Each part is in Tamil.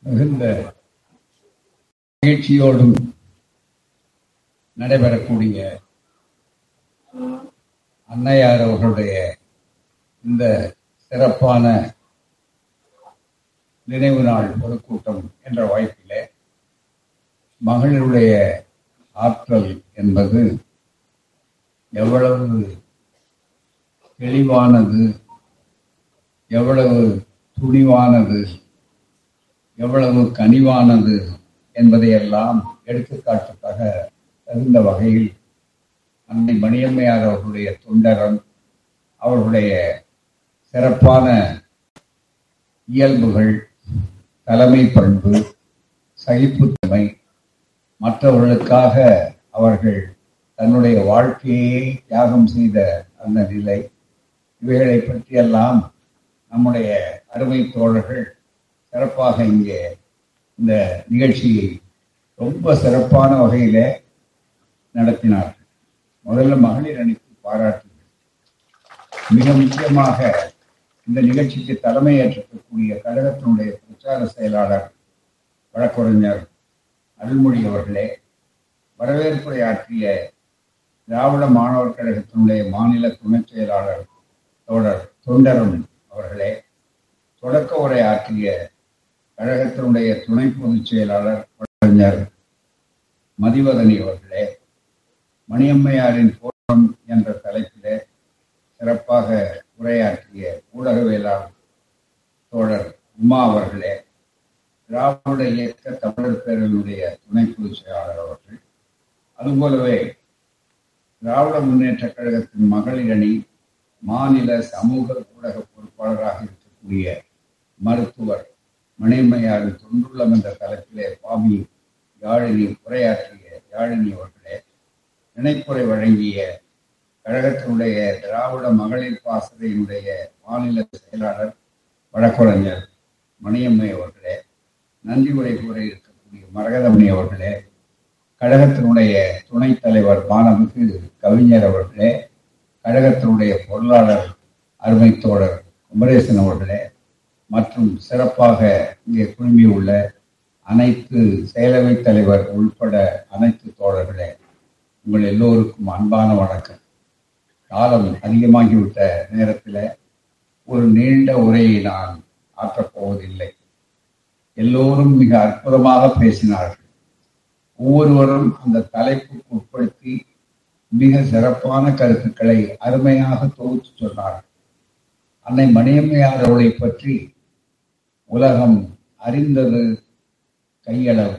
மிகுந்த மகிழ்ச்சியோடும் நடைபெறக்கூடிய அன்னையார் அவர்களுடைய இந்த சிறப்பான நினைவு நாள் பொதுக்கூட்டம் என்ற வாய்ப்பிலே மகளிருடைய ஆற்றல் என்பது எவ்வளவு தெளிவானது எவ்வளவு துணிவானது எவ்வளவு கனிவானது என்பதையெல்லாம் எடுத்துக்காட்டுக்காக தகுந்த வகையில் அன்னை மணியம்மையார் அவர்களுடைய தொண்டரம் அவர்களுடைய சிறப்பான இயல்புகள் தலைமை பண்பு சகிப்புத்தன்மை மற்றவர்களுக்காக அவர்கள் தன்னுடைய வாழ்க்கையை தியாகம் செய்த அந்த நிலை இவைகளை பற்றியெல்லாம் நம்முடைய அருமை தோழர்கள் சிறப்பாக இங்கே இந்த நிகழ்ச்சியை ரொம்ப சிறப்பான வகையில நடத்தினார்கள் முதல்ல மகளிர் அணிக்கு பாராட்டுகள் மிக முக்கியமாக இந்த நிகழ்ச்சிக்கு தலைமை ஏற்றிருக்கக்கூடிய கழகத்தினுடைய பிரச்சார செயலாளர் வழக்கறிஞர் அருள்மொழி அவர்களே வரவேற்புரை ஆற்றிய திராவிட மாணவர் கழகத்தினுடைய மாநில துணைச் செயலாளர் தோழர் தொண்டரும் அவர்களே தொடக்க உரை ஆற்றிய கழகத்தினுடைய துணை பொதுச் செயலாளர் வழக்கறிஞர் மதிவதனி அவர்களே மணியம்மையாரின் போரம் என்ற தலைப்பிலே சிறப்பாக உரையாற்றிய ஊடகவியலாளர் தோழர் உமா அவர்களே திராவிட இயக்க தமிழர் பேரவையினுடைய துணை பொதுச் செயலாளர் அவர்கள் அதுபோலவே திராவிட முன்னேற்ற கழகத்தின் மகளிர் அணி மாநில சமூக ஊடக பொறுப்பாளராக இருக்கக்கூடிய மருத்துவர் மணிமையாரின் தொண்டுள்ளம் என்ற தலைப்பிலே சுவாமி யாழினி உரையாற்றிய யாழினி அவர்களே நினைப்புரை வழங்கிய கழகத்தினுடைய திராவிட மகளிர் பாசறையினுடைய மாநில செயலாளர் வழக்கறிஞர் மணியம்மை அவர்களே நன்றி உரை கூற இருக்கக்கூடிய மரகதமணி அவர்களே கழகத்தினுடைய துணைத் தலைவர் மாணவிக்கு கவிஞர் அவர்களே கழகத்தினுடைய பொருளாளர் அருமை தோழர் குமரேசன் அவர்களே மற்றும் சிறப்பாக இங்கே குழுமியுள்ள அனைத்து செயலவை தலைவர் உள்பட அனைத்து தோழர்களே உங்கள் எல்லோருக்கும் அன்பான வணக்கம் காலம் அதிகமாகிவிட்ட நேரத்தில் ஒரு நீண்ட உரையை நான் ஆற்றப் போவதில்லை எல்லோரும் மிக அற்புதமாக பேசினார்கள் ஒவ்வொருவரும் அந்த தலைப்புக்கு உட்படுத்தி மிக சிறப்பான கருத்துக்களை அருமையாக தொகுத்து சொன்னார்கள் அன்னை மணியம்மையார் அவளை பற்றி உலகம் அறிந்தது கையளவு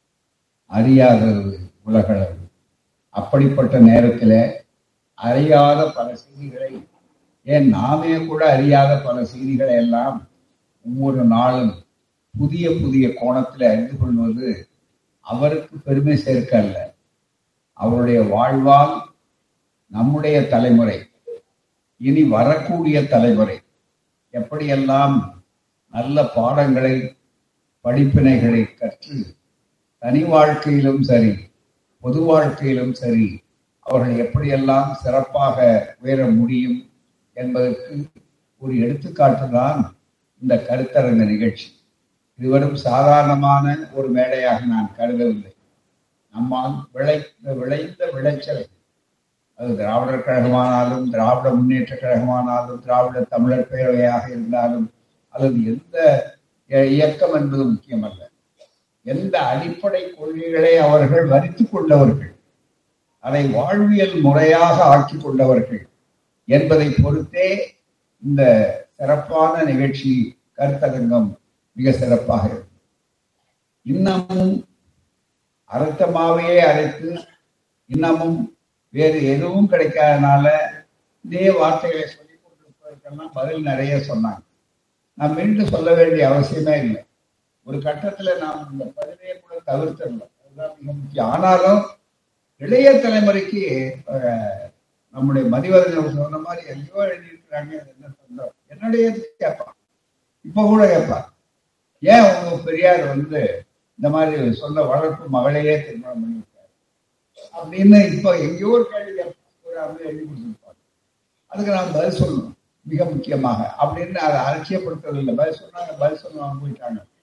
அறியாதது உலகளவு அப்படிப்பட்ட நேரத்தில் அறியாத பல செய்திகளை ஏன் நாமே கூட அறியாத பல செய்திகளை எல்லாம் ஒவ்வொரு நாளும் புதிய புதிய கோணத்தில் அறிந்து கொள்வது அவருக்கு பெருமை சேர்க்க அல்ல அவருடைய வாழ்வால் நம்முடைய தலைமுறை இனி வரக்கூடிய தலைமுறை எப்படியெல்லாம் நல்ல பாடங்களை படிப்பினைகளை கற்று தனி வாழ்க்கையிலும் சரி பொது வாழ்க்கையிலும் சரி அவர்கள் எப்படியெல்லாம் சிறப்பாக உயர முடியும் என்பதற்கு ஒரு எடுத்துக்காட்டு தான் இந்த கருத்தரங்க நிகழ்ச்சி இது வெறும் சாதாரணமான ஒரு மேடையாக நான் கருதவில்லை நம்மால் விளைந்த விளைந்த விளைச்சலை அது திராவிடர் கழகமானாலும் திராவிட முன்னேற்ற கழகமானாலும் திராவிட தமிழர் பேரவையாக இருந்தாலும் அல்லது எந்த இயக்கம் என்பது முக்கியமல்ல எந்த அடிப்படை கொள்கைகளை அவர்கள் வரித்து கொண்டவர்கள் அதை வாழ்வியல் முறையாக ஆக்கி கொண்டவர்கள் என்பதை பொறுத்தே இந்த சிறப்பான நிகழ்ச்சி கருத்தரங்கம் மிக சிறப்பாக இருக்கும் இன்னமும் அர்த்தமாவே அரைத்து இன்னமும் வேறு எதுவும் கிடைக்காதனால இதே வார்த்தைகளை சொல்லிக் கொண்டிருப்பதற்கெல்லாம் பதில் நிறைய சொன்னாங்க நான் மீண்டும் சொல்ல வேண்டிய அவசியமே இல்லை ஒரு கட்டத்துல நாம் இந்த பதிலையே கூட தவிர்த்திடலாம் அதுதான் மிக முக்கியம் ஆனாலும் இளைய தலைமுறைக்கு நம்முடைய மதிவதன் சொன்ன மாதிரி எங்கேயோ எழுதியிருக்கிறாங்க என்ன சொந்தம் என்னுடைய கேட்பான் இப்ப கூட கேட்பான் ஏன் உங்க பெரியார் வந்து இந்த மாதிரி சொந்த வளர்ப்பு மகளையே திருமணம் பண்ணியிருக்காரு அப்படின்னு இப்ப எங்கேயோ ஒரு கேள்வி ஒரு அவங்க எழுதி கொடுத்துருப்பாங்க அதுக்கு நான் பதில் சொல்லணும் மிக முக்கியமாக அப்படின்னு அதை அலட்சியப்படுத்துறது இல்லை பதில் சொன்னாங்க பதில் சொன்னாங்க போயிட்டாங்க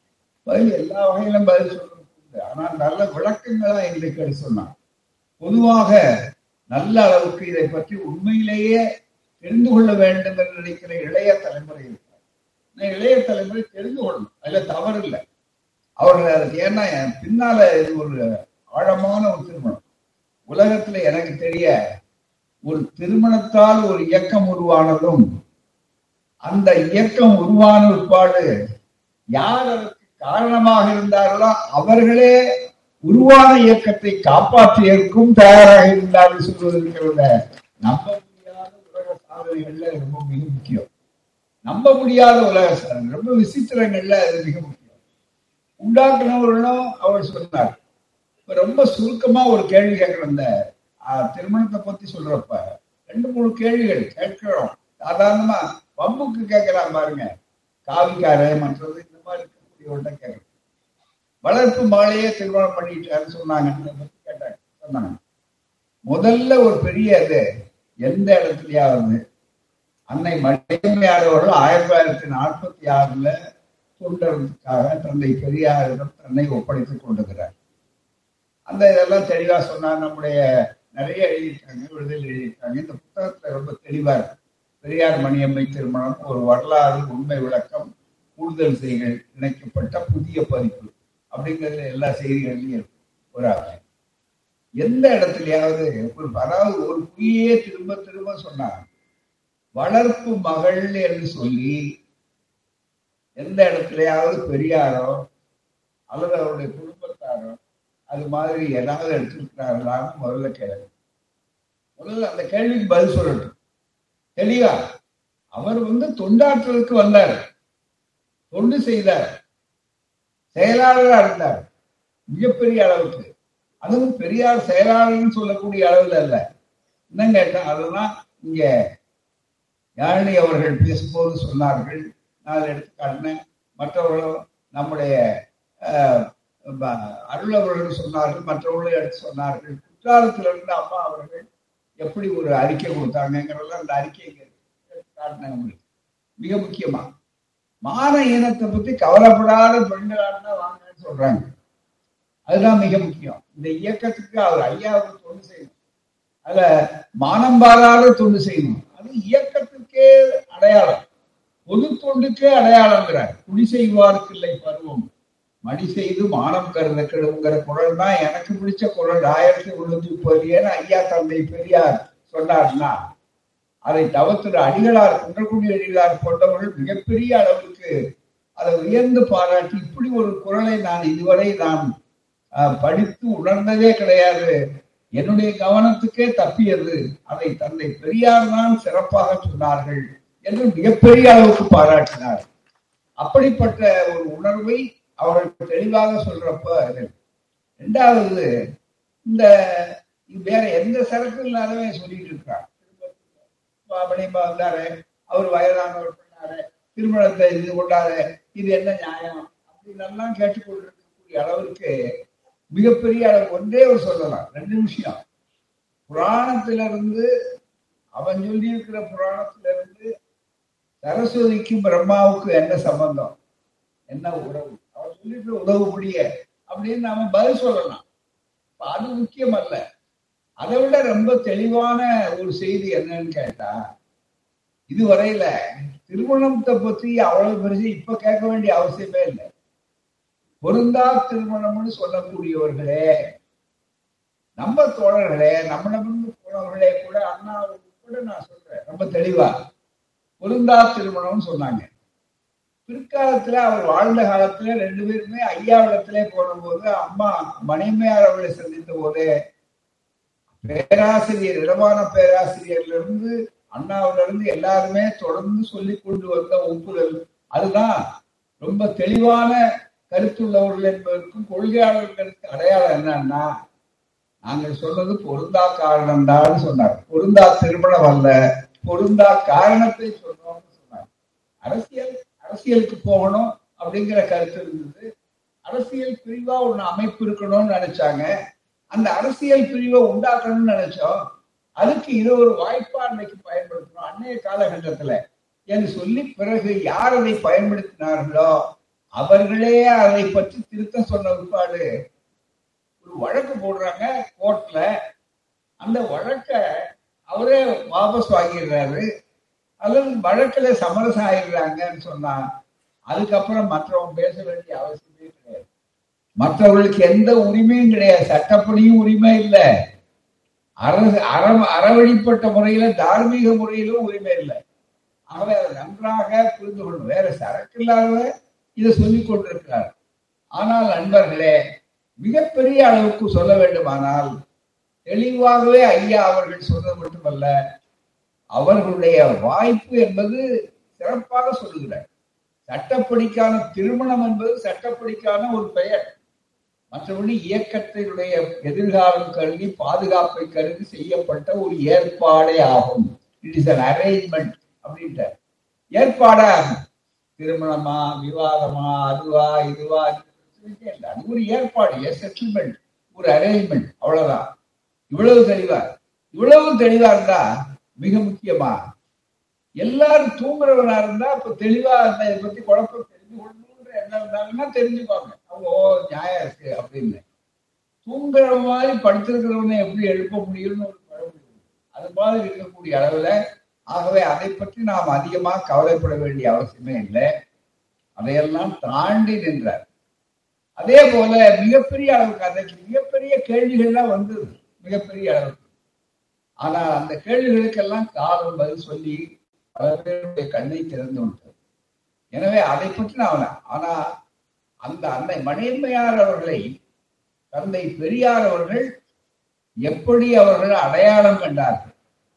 பதில் எல்லா வகையிலும் பதில் சொல்றது ஆனால் நல்ல விளக்கங்களா இன்றைக்கு சொன்னான் பொதுவாக நல்ல அளவுக்கு இதை பற்றி உண்மையிலேயே தெரிந்து கொள்ள வேண்டும் என்று நினைக்கிற இளைய தலைமுறை இருக்கிறார் இளைய தலைமுறை தெரிந்து கொள்ளணும் அதுல தவறு இல்லை அவர்கள் அதுக்கு ஏன்னா பின்னால இது ஒரு ஆழமான ஒரு திருமணம் உலகத்துல எனக்கு தெரிய ஒரு திருமணத்தால் ஒரு இயக்கம் உருவானதும் அந்த இயக்கம் உருவான விற்பாடு யார் அதற்கு காரணமாக இருந்தார்களோ அவர்களே உருவான இயக்கத்தை காப்பாற்றியதற்கும் தயாராக இருந்தார்கள் சொல்வதற்கிறத நம்ப முடியாத உலக சாதனைகள்ல ரொம்ப மிக முக்கியம் நம்ப முடியாத உலக சாதனை ரொம்ப விசித்திரங்கள்ல அது மிக முக்கியம் உண்டாக்குனவர்களும் அவர் சொன்னார் இப்ப ரொம்ப சுருக்கமா ஒரு கேள்வி கேட்கிறோம் இந்த திருமணத்தை பத்தி சொல்றப்ப ரெண்டு மூணு கேள்விகள் கேட்கிறோம் சாதாரணமா பம்புக்கு கேட்கலாம் பாருங்க காவிக்கார மற்றது இந்த மாதிரி இருக்கக்கூடியவர்கிட்ட கேட்கறோம் வளர்ப்பு மாலையே திருமணம் பண்ணிட்டாருன்னு சொன்னாங்க கேட்டாங்க சொன்னாங்க முதல்ல ஒரு பெரிய இது எந்த இடத்துலயாவது அன்னை மடிமையாளர்கள் ஆயிரத்தி தொள்ளாயிரத்தி நாற்பத்தி ஆறுல தொண்டர்களுக்காக தந்தை பெரியாரிடம் தன்னை ஒப்படைத்துக் கொண்டிருக்கிறார் அந்த இதெல்லாம் தெளிவா சொன்னார் நம்முடைய நிறைய எழுதியிருக்காங்க விடுதலை எழுதியிருக்காங்க இந்த புத்தகத்துல ரொம்ப தெளிவா இருக்கு பெரியார் மணியம்மை திருமணம் ஒரு வரலாறு உண்மை விளக்கம் கூடுதல் செய்திகள் இணைக்கப்பட்ட புதிய பதிப்பு அப்படிங்கிறது எல்லா செய்திகள்லையும் இருக்கு ஒரு எந்த இடத்துலயாவது ஒரு அதாவது ஒரு பொய்யே திரும்ப திரும்ப சொன்னார் வளர்ப்பு மகள் என்று சொல்லி எந்த இடத்துலயாவது பெரியாரோ அல்லது அவருடைய குடும்பத்தாரோ அது மாதிரி ஏதாவது எடுத்திருக்கிறார்களான்னு முதல்ல கேள்வி முதல்ல அந்த கேள்விக்கு பதில் சொல்லட்டும் தெளிவா அவர் வந்து தொண்டாற்றலுக்கு வந்தார் தொண்டு செய்தார் செயலாளராக இருந்தார் மிகப்பெரிய அளவுக்கு அதுவும் பெரியார் செயலாளர்னு சொல்லக்கூடிய அளவில் அல்ல என்ன கேட்டேன் அதெல்லாம் இங்க யாழினி அவர்கள் பேசும்போது சொன்னார்கள் நான் எடுத்து காட்டினேன் மற்றவர்களும் நம்முடைய அருள் அவர்கள் சொன்னார்கள் மற்றவர்களும் எடுத்து சொன்னார்கள் குற்றாலத்திலிருந்து அம்மா அவர்கள் எப்படி ஒரு அறிக்கை கொடுத்தாங்கிறதெல்லாம் அந்த அறிக்கை காட்டினேன் உங்களுக்கு மிக முக்கியமா மான இனத்தை பத்தி கவலைப்படாத பெண்களாக தான் வாங்கன்னு சொல்றாங்க அதுதான் மிக முக்கியம் இந்த இயக்கத்துக்கு அவர் ஐயாவுக்கு தொண்டு செய்யணும் அதுல மானம் பாராத தொண்டு செய்யணும் அது இயக்கத்துக்கே அடையாளம் பொது தொண்டுக்கே அடையாளங்கிறார் குடி செய்வாருக்கு இல்லை பருவம் மடி செய்து மானம் கருத கெடுங்கிற குரல் தான் எனக்கு பிடிச்ச குரல் ஆயிரத்தி முன்னூத்தி முப்பது ஏன்னு ஐயா தந்தை பெரியார் சொன்னார்னா அதை தவத்திரு அடிகளார் குன்றக்குடி அடிகளார் கொண்டவர்கள் மிகப்பெரிய அளவுக்கு அதை உயர்ந்து பாராட்டி இப்படி ஒரு குரலை நான் இதுவரை நான் படித்து உணர்ந்ததே கிடையாது என்னுடைய கவனத்துக்கே தப்பியது அதை தந்தை பெரியார் தான் சிறப்பாக சொன்னார்கள் என்று மிகப்பெரிய அளவுக்கு பாராட்டினார் அப்படிப்பட்ட ஒரு உணர்வை அவர்கள் தெளிவாக சொல்றப்ப ரெண்டாவது இந்த வேற எந்த சரக்கு இல்லாதவன் சொல்லிட்டு இருக்கிறார் மணியம்மா வந்தாரு அவர் வயதானவர் பண்ணாரு திருமணத்தை இது கொண்டாரு இது என்ன நியாயம் அப்படின்னு எல்லாம் கேட்டுக்கொண்டிருக்கக்கூடிய அளவுக்கு மிகப்பெரிய அளவு ஒன்றே ஒரு சொல்லலாம் ரெண்டு விஷயம் புராணத்திலிருந்து அவன் சொல்லி இருக்கிற புராணத்திலிருந்து சரஸ்வதிக்கும் பிரம்மாவுக்கு என்ன சம்பந்தம் என்ன உறவு அவன் சொல்லிட்டு உறவு முடிய அப்படின்னு நாம பதில் சொல்லலாம் அது முக்கியம் அல்ல அதை விட ரொம்ப தெளிவான ஒரு செய்தி என்னன்னு கேட்டா இதுவரையில திருமணத்தை பத்தி அவ்வளவு பெருசு இப்ப கேட்க வேண்டிய அவசியமே இல்லை பொருந்தா திருமணம்னு சொல்லக்கூடியவர்களே நம்ம தோழர்களே நம்மிடமிருந்து போனவர்களே கூட அண்ணா கூட நான் சொல்றேன் ரொம்ப தெளிவா பொருந்தா திருமணம்னு சொன்னாங்க பிற்காலத்துல அவர் வாழ்ந்த காலத்துல ரெண்டு பேருமே ஐயாவிடத்திலே போன போது அம்மா மணிமையார் அவர்களை சந்தித்த போதே பேராசிரியர் இடமான பேராசிரியர்ல இருந்து அண்ணாவில இருந்து எல்லாருமே தொடர்ந்து சொல்லி கொண்டு வந்த ஒப்புதல் அதுதான் ரொம்ப தெளிவான கருத்துள்ளவர்கள் என்பதற்கும் கொள்கையாளர்களுக்கு அடையாளம் என்னன்னா நாங்கள் சொன்னது பொருந்தா காரணம் தான் சொன்னார் பொருந்தா திருமணம் அல்ல பொருந்தா காரணத்தை சொன்னோம்னு சொன்னார் அரசியல் அரசியலுக்கு போகணும் அப்படிங்கிற கருத்து இருந்தது அரசியல் பிரிவா ஒண்ணு அமைப்பு இருக்கணும்னு நினைச்சாங்க அந்த அரசியல் பிரிவை உண்டாக்கணும்னு நினைச்சோம் அதுக்கு இது ஒரு வாய்ப்பா அன்னைக்கு பயன்படுத்தணும் அன்னைய காலகட்டத்துல என்று சொல்லி பிறகு யார் அதை பயன்படுத்தினார்களோ அவர்களே அதை பற்றி திருத்த சொன்ன பிற்பாடு ஒரு வழக்கு போடுறாங்க கோர்ட்ல அந்த வழக்க அவரே வாபஸ் வாங்கிடுறாரு அல்லது வழக்குல சமரசம் ஆயிடுறாங்கன்னு சொன்னா அதுக்கப்புறம் மற்றவங்க பேச வேண்டிய அவசியமே கிடையாது மற்றவர்களுக்கு எந்த உரிமையும் கிடையாது சட்டப்படியும் உரிமை இல்லை அரசு அற அறவழிப்பட்ட முறையில தார்மீக முறையிலும் உரிமை இல்லை ஆகவே அதை நன்றாக புரிந்து கொள்ளும் வேற சரக்கு இல்லாத இதை சொல்லிக் கொண்டிருக்கிறார் ஆனால் நண்பர்களே மிகப்பெரிய அளவுக்கு சொல்ல வேண்டுமானால் தெளிவாகவே ஐயா அவர்கள் சொன்னது மட்டுமல்ல அவர்களுடைய வாய்ப்பு என்பது சிறப்பாக சொல்லுகிறார் சட்டப்படிக்கான திருமணம் என்பது சட்டப்படிக்கான ஒரு பெயர் மற்றபடி இயக்கத்தினுடைய எதிர்காலம் கருதி பாதுகாப்பை கருதி செய்யப்பட்ட ஒரு ஏற்பாடே ஆகும் இட் இஸ் அன் அரேஞ்ச்மெண்ட் அப்படின்ட்டு ஏற்பாடா திருமணமா விவாதமா அதுவா இதுவா அது ஒரு ஏற்பாடு செட்டில்மெண்ட் ஒரு அரேஞ்ச்மெண்ட் அவ்வளவுதான் இவ்வளவு தெளிவா இவ்வளவு தெளிவா இருந்தா மிக முக்கியமா எல்லாரும் தூங்குறவனா இருந்தா இப்ப தெளிவா இருந்தா இதை பத்தி குழப்பம் தெரிஞ்சு கொள்ளணுன்ற எண்ணம் இருந்தாங்கன்னா தெரிஞ்சுப்பாங்க அவங்க ஓ நியாயம் இருக்கு அப்படின்னு தூங்குற மாதிரி படுத்திருக்கிறவனை எப்படி எழுப்ப முடியும்னு ஒரு பழமொழி அது மாதிரி இருக்கக்கூடிய அளவுல ஆகவே அதை பற்றி நாம் அதிகமாக கவலைப்பட வேண்டிய அவசியமே இல்லை அதையெல்லாம் தாண்டி நின்றார் அதே போல மிகப்பெரிய அளவுக்கு அதற்கு மிகப்பெரிய கேள்விகள்லாம் வந்தது மிகப்பெரிய அளவுக்கு ஆனால் அந்த கேள்விகளுக்கெல்லாம் காலம் பதில் சொல்லி பல பேருடைய கண்ணை திறந்து விட்டது எனவே அதை பற்றி நான் ஆனா அந்த அன்னை மணியம்மையார் அவர்களை தந்தை பெரியார் அவர்கள் எப்படி அவர்கள் அடையாளம் கண்டார்கள்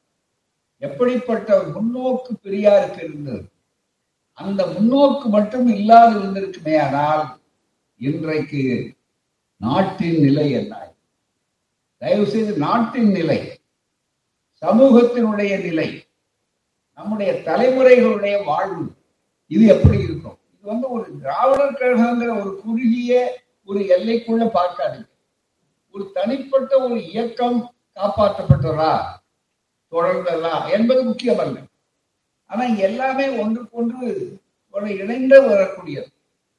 எப்படிப்பட்ட முன்னோக்கு பெரியாருக்கு இருந்தது அந்த முன்னோக்கு மட்டும் இல்லாது இருந்திருக்குமே ஆனால் இன்றைக்கு நாட்டின் நிலை என்ன தயவு செய்து நாட்டின் நிலை சமூகத்தினுடைய நிலை நம்முடைய தலைமுறைகளுடைய வாழ்வு இது எப்படி இருக்கும் இது வந்து ஒரு திராவிடர் கழகங்கிற ஒரு குறுகிய ஒரு எல்லைக்குள்ள பார்க்காது ஒரு தனிப்பட்ட ஒரு இயக்கம் காப்பாற்றப்பட்டதா தொடர்ந்ததா என்பது முக்கியமல்ல ஆனா இங்க எல்லாமே ஒன்றுக்கொன்று ஒரு இணைந்து வரக்கூடியது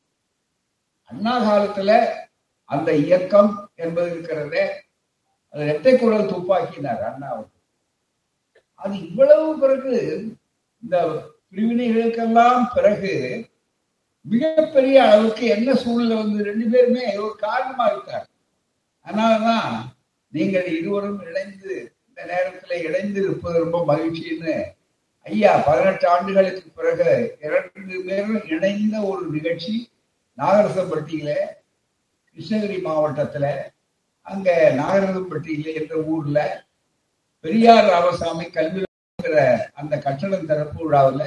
அண்ணா காலத்துல அந்த இயக்கம் என்பது இருக்கிறதே அது இரட்டை குரல் துப்பாக்கினார் அண்ணாவுக்கு அது இவ்வளவு பிறகு இந்த பிரிவினைகளுக்கெல்லாம் பிறகு மிகப்பெரிய அளவுக்கு என்ன சூழ்நிலை வந்து ரெண்டு பேருமே ஒரு காரணமா இருக்கார் அதனாலதான் நீங்கள் இருவரும் இணைந்து இந்த நேரத்துல இணைந்து இருப்பது ரொம்ப மகிழ்ச்சின்னு ஐயா பதினெட்டு ஆண்டுகளுக்கு பிறகு இரண்டு பேரும் இணைந்த ஒரு நிகழ்ச்சி நாகரசம்பட்டியில கிருஷ்ணகிரி மாவட்டத்துல அங்க நாகரசம்பட்டியில என்ற ஊர்ல பெரியார் ராமசாமி கல்வி அந்த கட்டடம் திறப்பு விழாவில்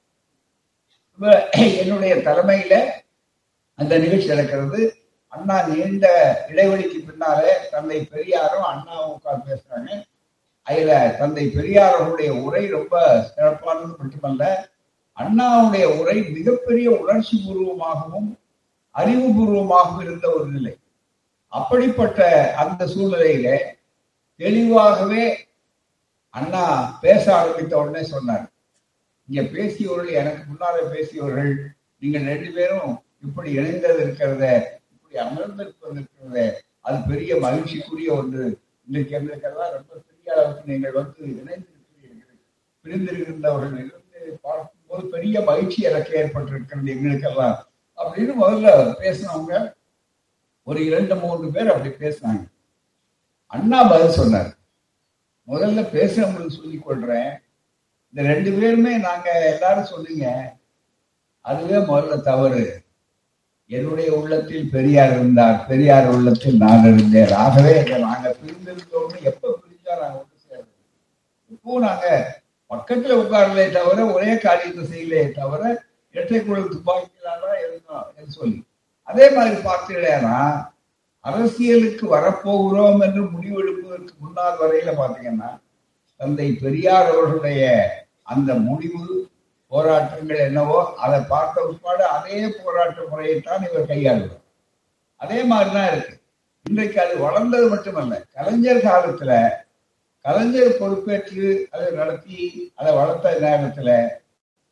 என்னுடைய தலைமையில அந்த நிகழ்ச்சி நடக்கிறது அண்ணா நீண்ட இடைவெளிக்கு பின்னாலே தந்தை பெரியாரும் அண்ணாவும் உட்கார்ந்து பேசுறாங்க அதுல தந்தை பெரியார் அவருடைய உரை ரொம்ப சிறப்பானது மட்டுமல்ல அண்ணாவுடைய உரை மிகப்பெரிய உணர்ச்சி பூர்வமாகவும் அறிவுபூர்வமாகவும் இருந்த ஒரு நிலை அப்படிப்பட்ட அந்த சூழ்நிலையில தெளிவாகவே அண்ணா பேச ஆரம்பித்த உடனே சொன்னார் இங்க பேசியவர்கள் எனக்கு முன்னாலே பேசியவர்கள் நீங்கள் ரெண்டு பேரும் இப்படி இணைந்தது இருக்கிறத இப்படி அமர்ந்திருப்பது இருக்கிறத அது பெரிய மகிழ்ச்சிக்குரிய ஒன்று இன்றைக்கு எங்களுக்கெல்லாம் ரொம்ப பெரிய அளவுக்கு நீங்கள் வந்து இணைந்திருக்கிறீர்கள் பிரிந்திருக்கின்றவர்கள் இருந்து பார்க்கும்போது பெரிய மகிழ்ச்சி எனக்கு ஏற்பட்டிருக்கிறது எங்களுக்கெல்லாம் அப்படின்னு முதல்ல பேசினவங்க ஒரு இரண்டு மூன்று பேர் அப்படி பேசினாங்க அண்ணா பதில் சொன்னார் முதல்ல பேசுறவங்களுக்கு சொல்லிக் கொள்றேன் இந்த ரெண்டு பேருமே நாங்க எல்லாரும் சொன்னீங்க அதுவே முதல்ல தவறு என்னுடைய உள்ளத்தில் பெரியார் இருந்தார் பெரியார் உள்ளத்தில் நான் இருந்தேன் ஆகவே நாங்க பிரிந்திருந்தோம்னு எப்ப பிரிஞ்சா நாங்க ஒன்று சேர்ந்தோம் இப்போ நாங்க பக்கத்துல உட்காரலே தவிர ஒரே காரியத்தை செய்யலையே தவிர இரட்டை குழல் துப்பாக்கியிலான இருந்தோம் என்று சொல்லி அதே மாதிரி பார்த்தீங்கன்னா அரசியலுக்கு வரப்போகிறோம் என்று முடிவெடுப்பதற்கு முன்னால் வரையில பாத்தீங்கன்னா தந்தை பெரியார் அவர்களுடைய அந்த முடிவு போராட்டங்கள் என்னவோ அதை பார்த்த உட்பாடு அதே போராட்ட முறையைத்தான் இவர் கையாளுவார் அதே மாதிரிதான் இருக்கு இன்றைக்கு அது வளர்ந்தது மட்டுமல்ல கலைஞர் காலத்துல கலைஞர் பொறுப்பேற்று அதை நடத்தி அதை வளர்த்த நேரத்துல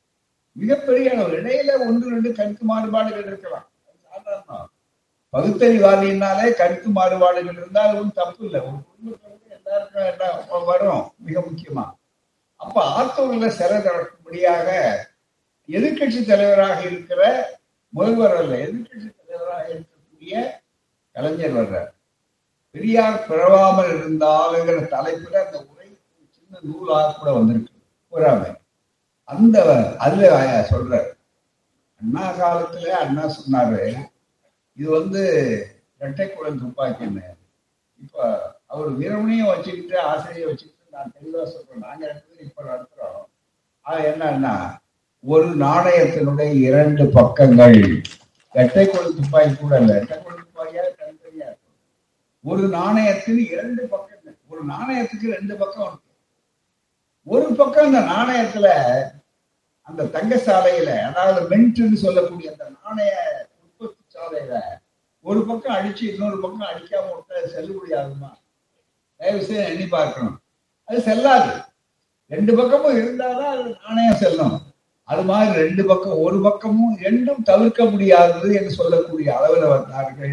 மிகப்பெரிய அளவு இடையில ஒன்று ரெண்டு கருத்து மாறுபாடுகள் இருக்கலாம் சாதாரணம் பகுத்தறிவாதினாலே கருத்து மாறுபாடுகள் இருந்தால் ஒன்றும் தப்பு இல்லை ஒரு குடும்பத்துல எல்லாருக்கும் எல்லாம் வரும் மிக முக்கியமா அப்ப ஆத்தூர்ல சிறை திறக்கும்படியாக எதிர்கட்சி தலைவராக இருக்கிற முதல்வர் அல்ல எதிர்கட்சி தலைவராக இருக்கக்கூடிய கலைஞர் வர்றார் பெரியார் பிறவாமல் இருந்தாலுங்கிற தலைப்புல அந்த உரை சின்ன நூலாக கூட வந்திருக்கு கூறாம அந்த அதுல சொல்றார் அண்ணா காலத்துல அண்ணா சொன்னாரு இது வந்து இரட்டை குளம் துப்பாக்கின்னு இப்ப அவர் வீரமணியும் வச்சுக்கிட்டு ஆசிரியை வச்சுக்கிட்டு நான் தெளிவா சொல்றேன் நாங்க ரெண்டு இப்ப நடத்துறோம் அது என்னன்னா ஒரு நாணயத்தினுடைய இரண்டு பக்கங்கள் இரட்டை குளம் துப்பாக்கி கூட இல்ல இரட்டை குளம் துப்பாக்கியா தனித்தனியா இருக்கும் ஒரு நாணயத்தில் இரண்டு பக்கங்கள் ஒரு நாணயத்துக்கு ரெண்டு பக்கம் இருக்கு ஒரு பக்கம் அந்த நாணயத்துல அந்த தங்க சாலையில அதாவது மென்ட்னு சொல்லக்கூடிய அந்த நாணய உற்பத்தி சாலையில ஒரு பக்கம் அடிச்சு இன்னொரு பக்கம் அடிக்காம விட்டா செல்லுபடி ஆகுமா தயவு செய்து எண்ணி பார்க்கணும் அது செல்லாது ரெண்டு பக்கமும் இருந்தாதான் அது நாணயம் செல்லும் அது மாதிரி ரெண்டு பக்கம் ஒரு பக்கமும் ரெண்டும் தவிர்க்க முடியாதது என்று சொல்லக்கூடிய அளவில் வந்தார்கள்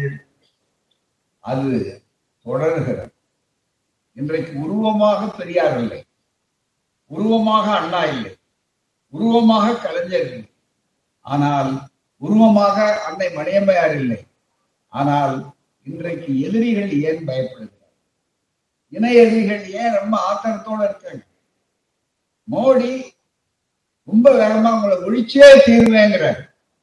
அது தொடர்கிறது இன்றைக்கு உருவமாக பெரியார் இல்லை உருவமாக அண்ணா இல்லை உருவமாக கலைஞர் இல்லை ஆனால் உருவமாக அன்னை மணியம்மையார் இல்லை ஆனால் இன்றைக்கு எதிரிகள் ஏன் பயப்படுகிறார் இணை எதிரிகள் ஏன் ரொம்ப ஆத்திரத்தோட இருக்காங்க மோடி ரொம்ப வேகமா உங்களை ஒழிச்சே தீர்வேங்கிறார்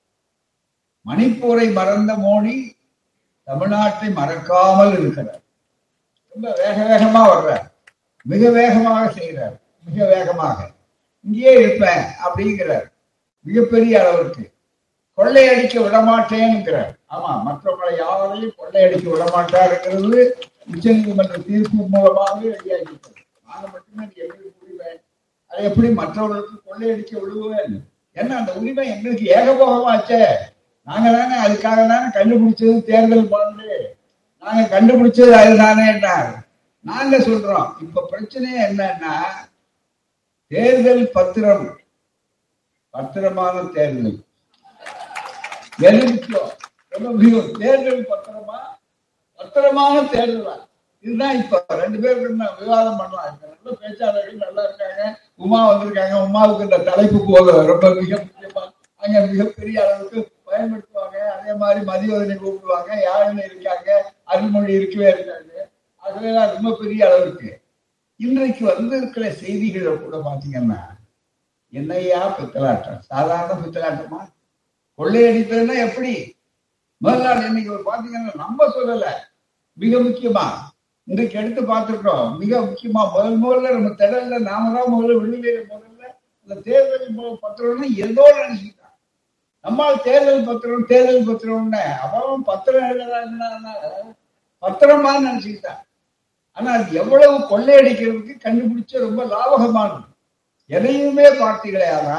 மணிப்பூரை மறந்த மோடி தமிழ்நாட்டை மறக்காமல் இருக்கிறார் ரொம்ப வேக வேகமா வர்றார் மிக வேகமாக செய்கிறார் மிக வேகமாக இங்கேயே இருப்பேன் அப்படிங்கிறார் மிகப்பெரிய அளவிற்கு கொள்ளையடிக்க விடமாட்டேன்ங்கிறார் ஆமா மற்றவங்களை யாரையும் கொள்ளையடிக்க விடமாட்டாருங்கிறது உச்ச நீதிமன்ற தீர்ப்பு மூலமாக வெளியாகிட்டது நாங்க மட்டுமே எப்படி முடிவேன் அதை எப்படி மற்றவர்களுக்கு கொள்ளையடிக்க விடுவேன் ஏன்னா அந்த உரிமை எங்களுக்கு ஏகபோகமாச்சே நாங்க தானே அதுக்காக தானே கண்டுபிடிச்சது தேர்தல் பாண்டு நாங்க கண்டுபிடிச்சது அதுதானே நாங்க சொல்றோம் இப்ப பிரச்சனையே என்னன்னா தேர்தல் பத்திரம் பத்திரமான தேர்தல் எது முக்கியம் ரொம்ப முக்கியம் தேர்தல் பத்திரமா பத்திரமான தேர்தலா இதுதான் இப்ப ரெண்டு பேருக்கு நான் விவாதம் பண்ணலாம் இப்ப நல்ல பேச்சாளர்கள் நல்லா இருக்காங்க உமா வந்திருக்காங்க உமாவுக்கு இந்த தலைப்பு போக ரொம்ப மிக முக்கியமா அங்க மிகப்பெரிய அளவுக்கு பயன்படுத்துவாங்க அதே மாதிரி மதியோதனை கூப்பிடுவாங்க யாருன்னு இருக்காங்க அருள்மொழி இருக்கவே இருக்காங்க ஆகவே ரொம்ப பெரிய அளவுக்கு இன்றைக்கு வந்திருக்கிற செய்திகளை கூட பாத்தீங்கன்னா என்னையா பித்தலாட்டம் சாதாரண பித்தலாட்டமா கொள்ளையடித்ததுன்னா எப்படி முதல்ல இன்னைக்கு ஒரு பாத்தீங்கன்னா நம்ம சொல்லல மிக முக்கியமா இன்றைக்கு எடுத்து பார்த்துருக்கோம் மிக முக்கியமா முதல் முதல்ல நம்ம திடல்ல நாம தான் முதல்ல வெளியில முதல்ல இந்த தேர்தல் பத்திரம்னு ஏதோ நினைச்சுக்கிட்டான் நம்மால் தேர்தல் பத்திரம் தேர்தல் பத்திரம்னு அவன் பத்திரம் எழுதுறாங்கன்னா பத்திரமா நினைச்சுக்கிட்டான் ஆனா அது எவ்வளவு கொள்ளையடிக்கிறதுக்கு கண்டுபிடிச்ச ரொம்ப லாபகமானது எதையுமே பார்த்தீங்களே ஆனா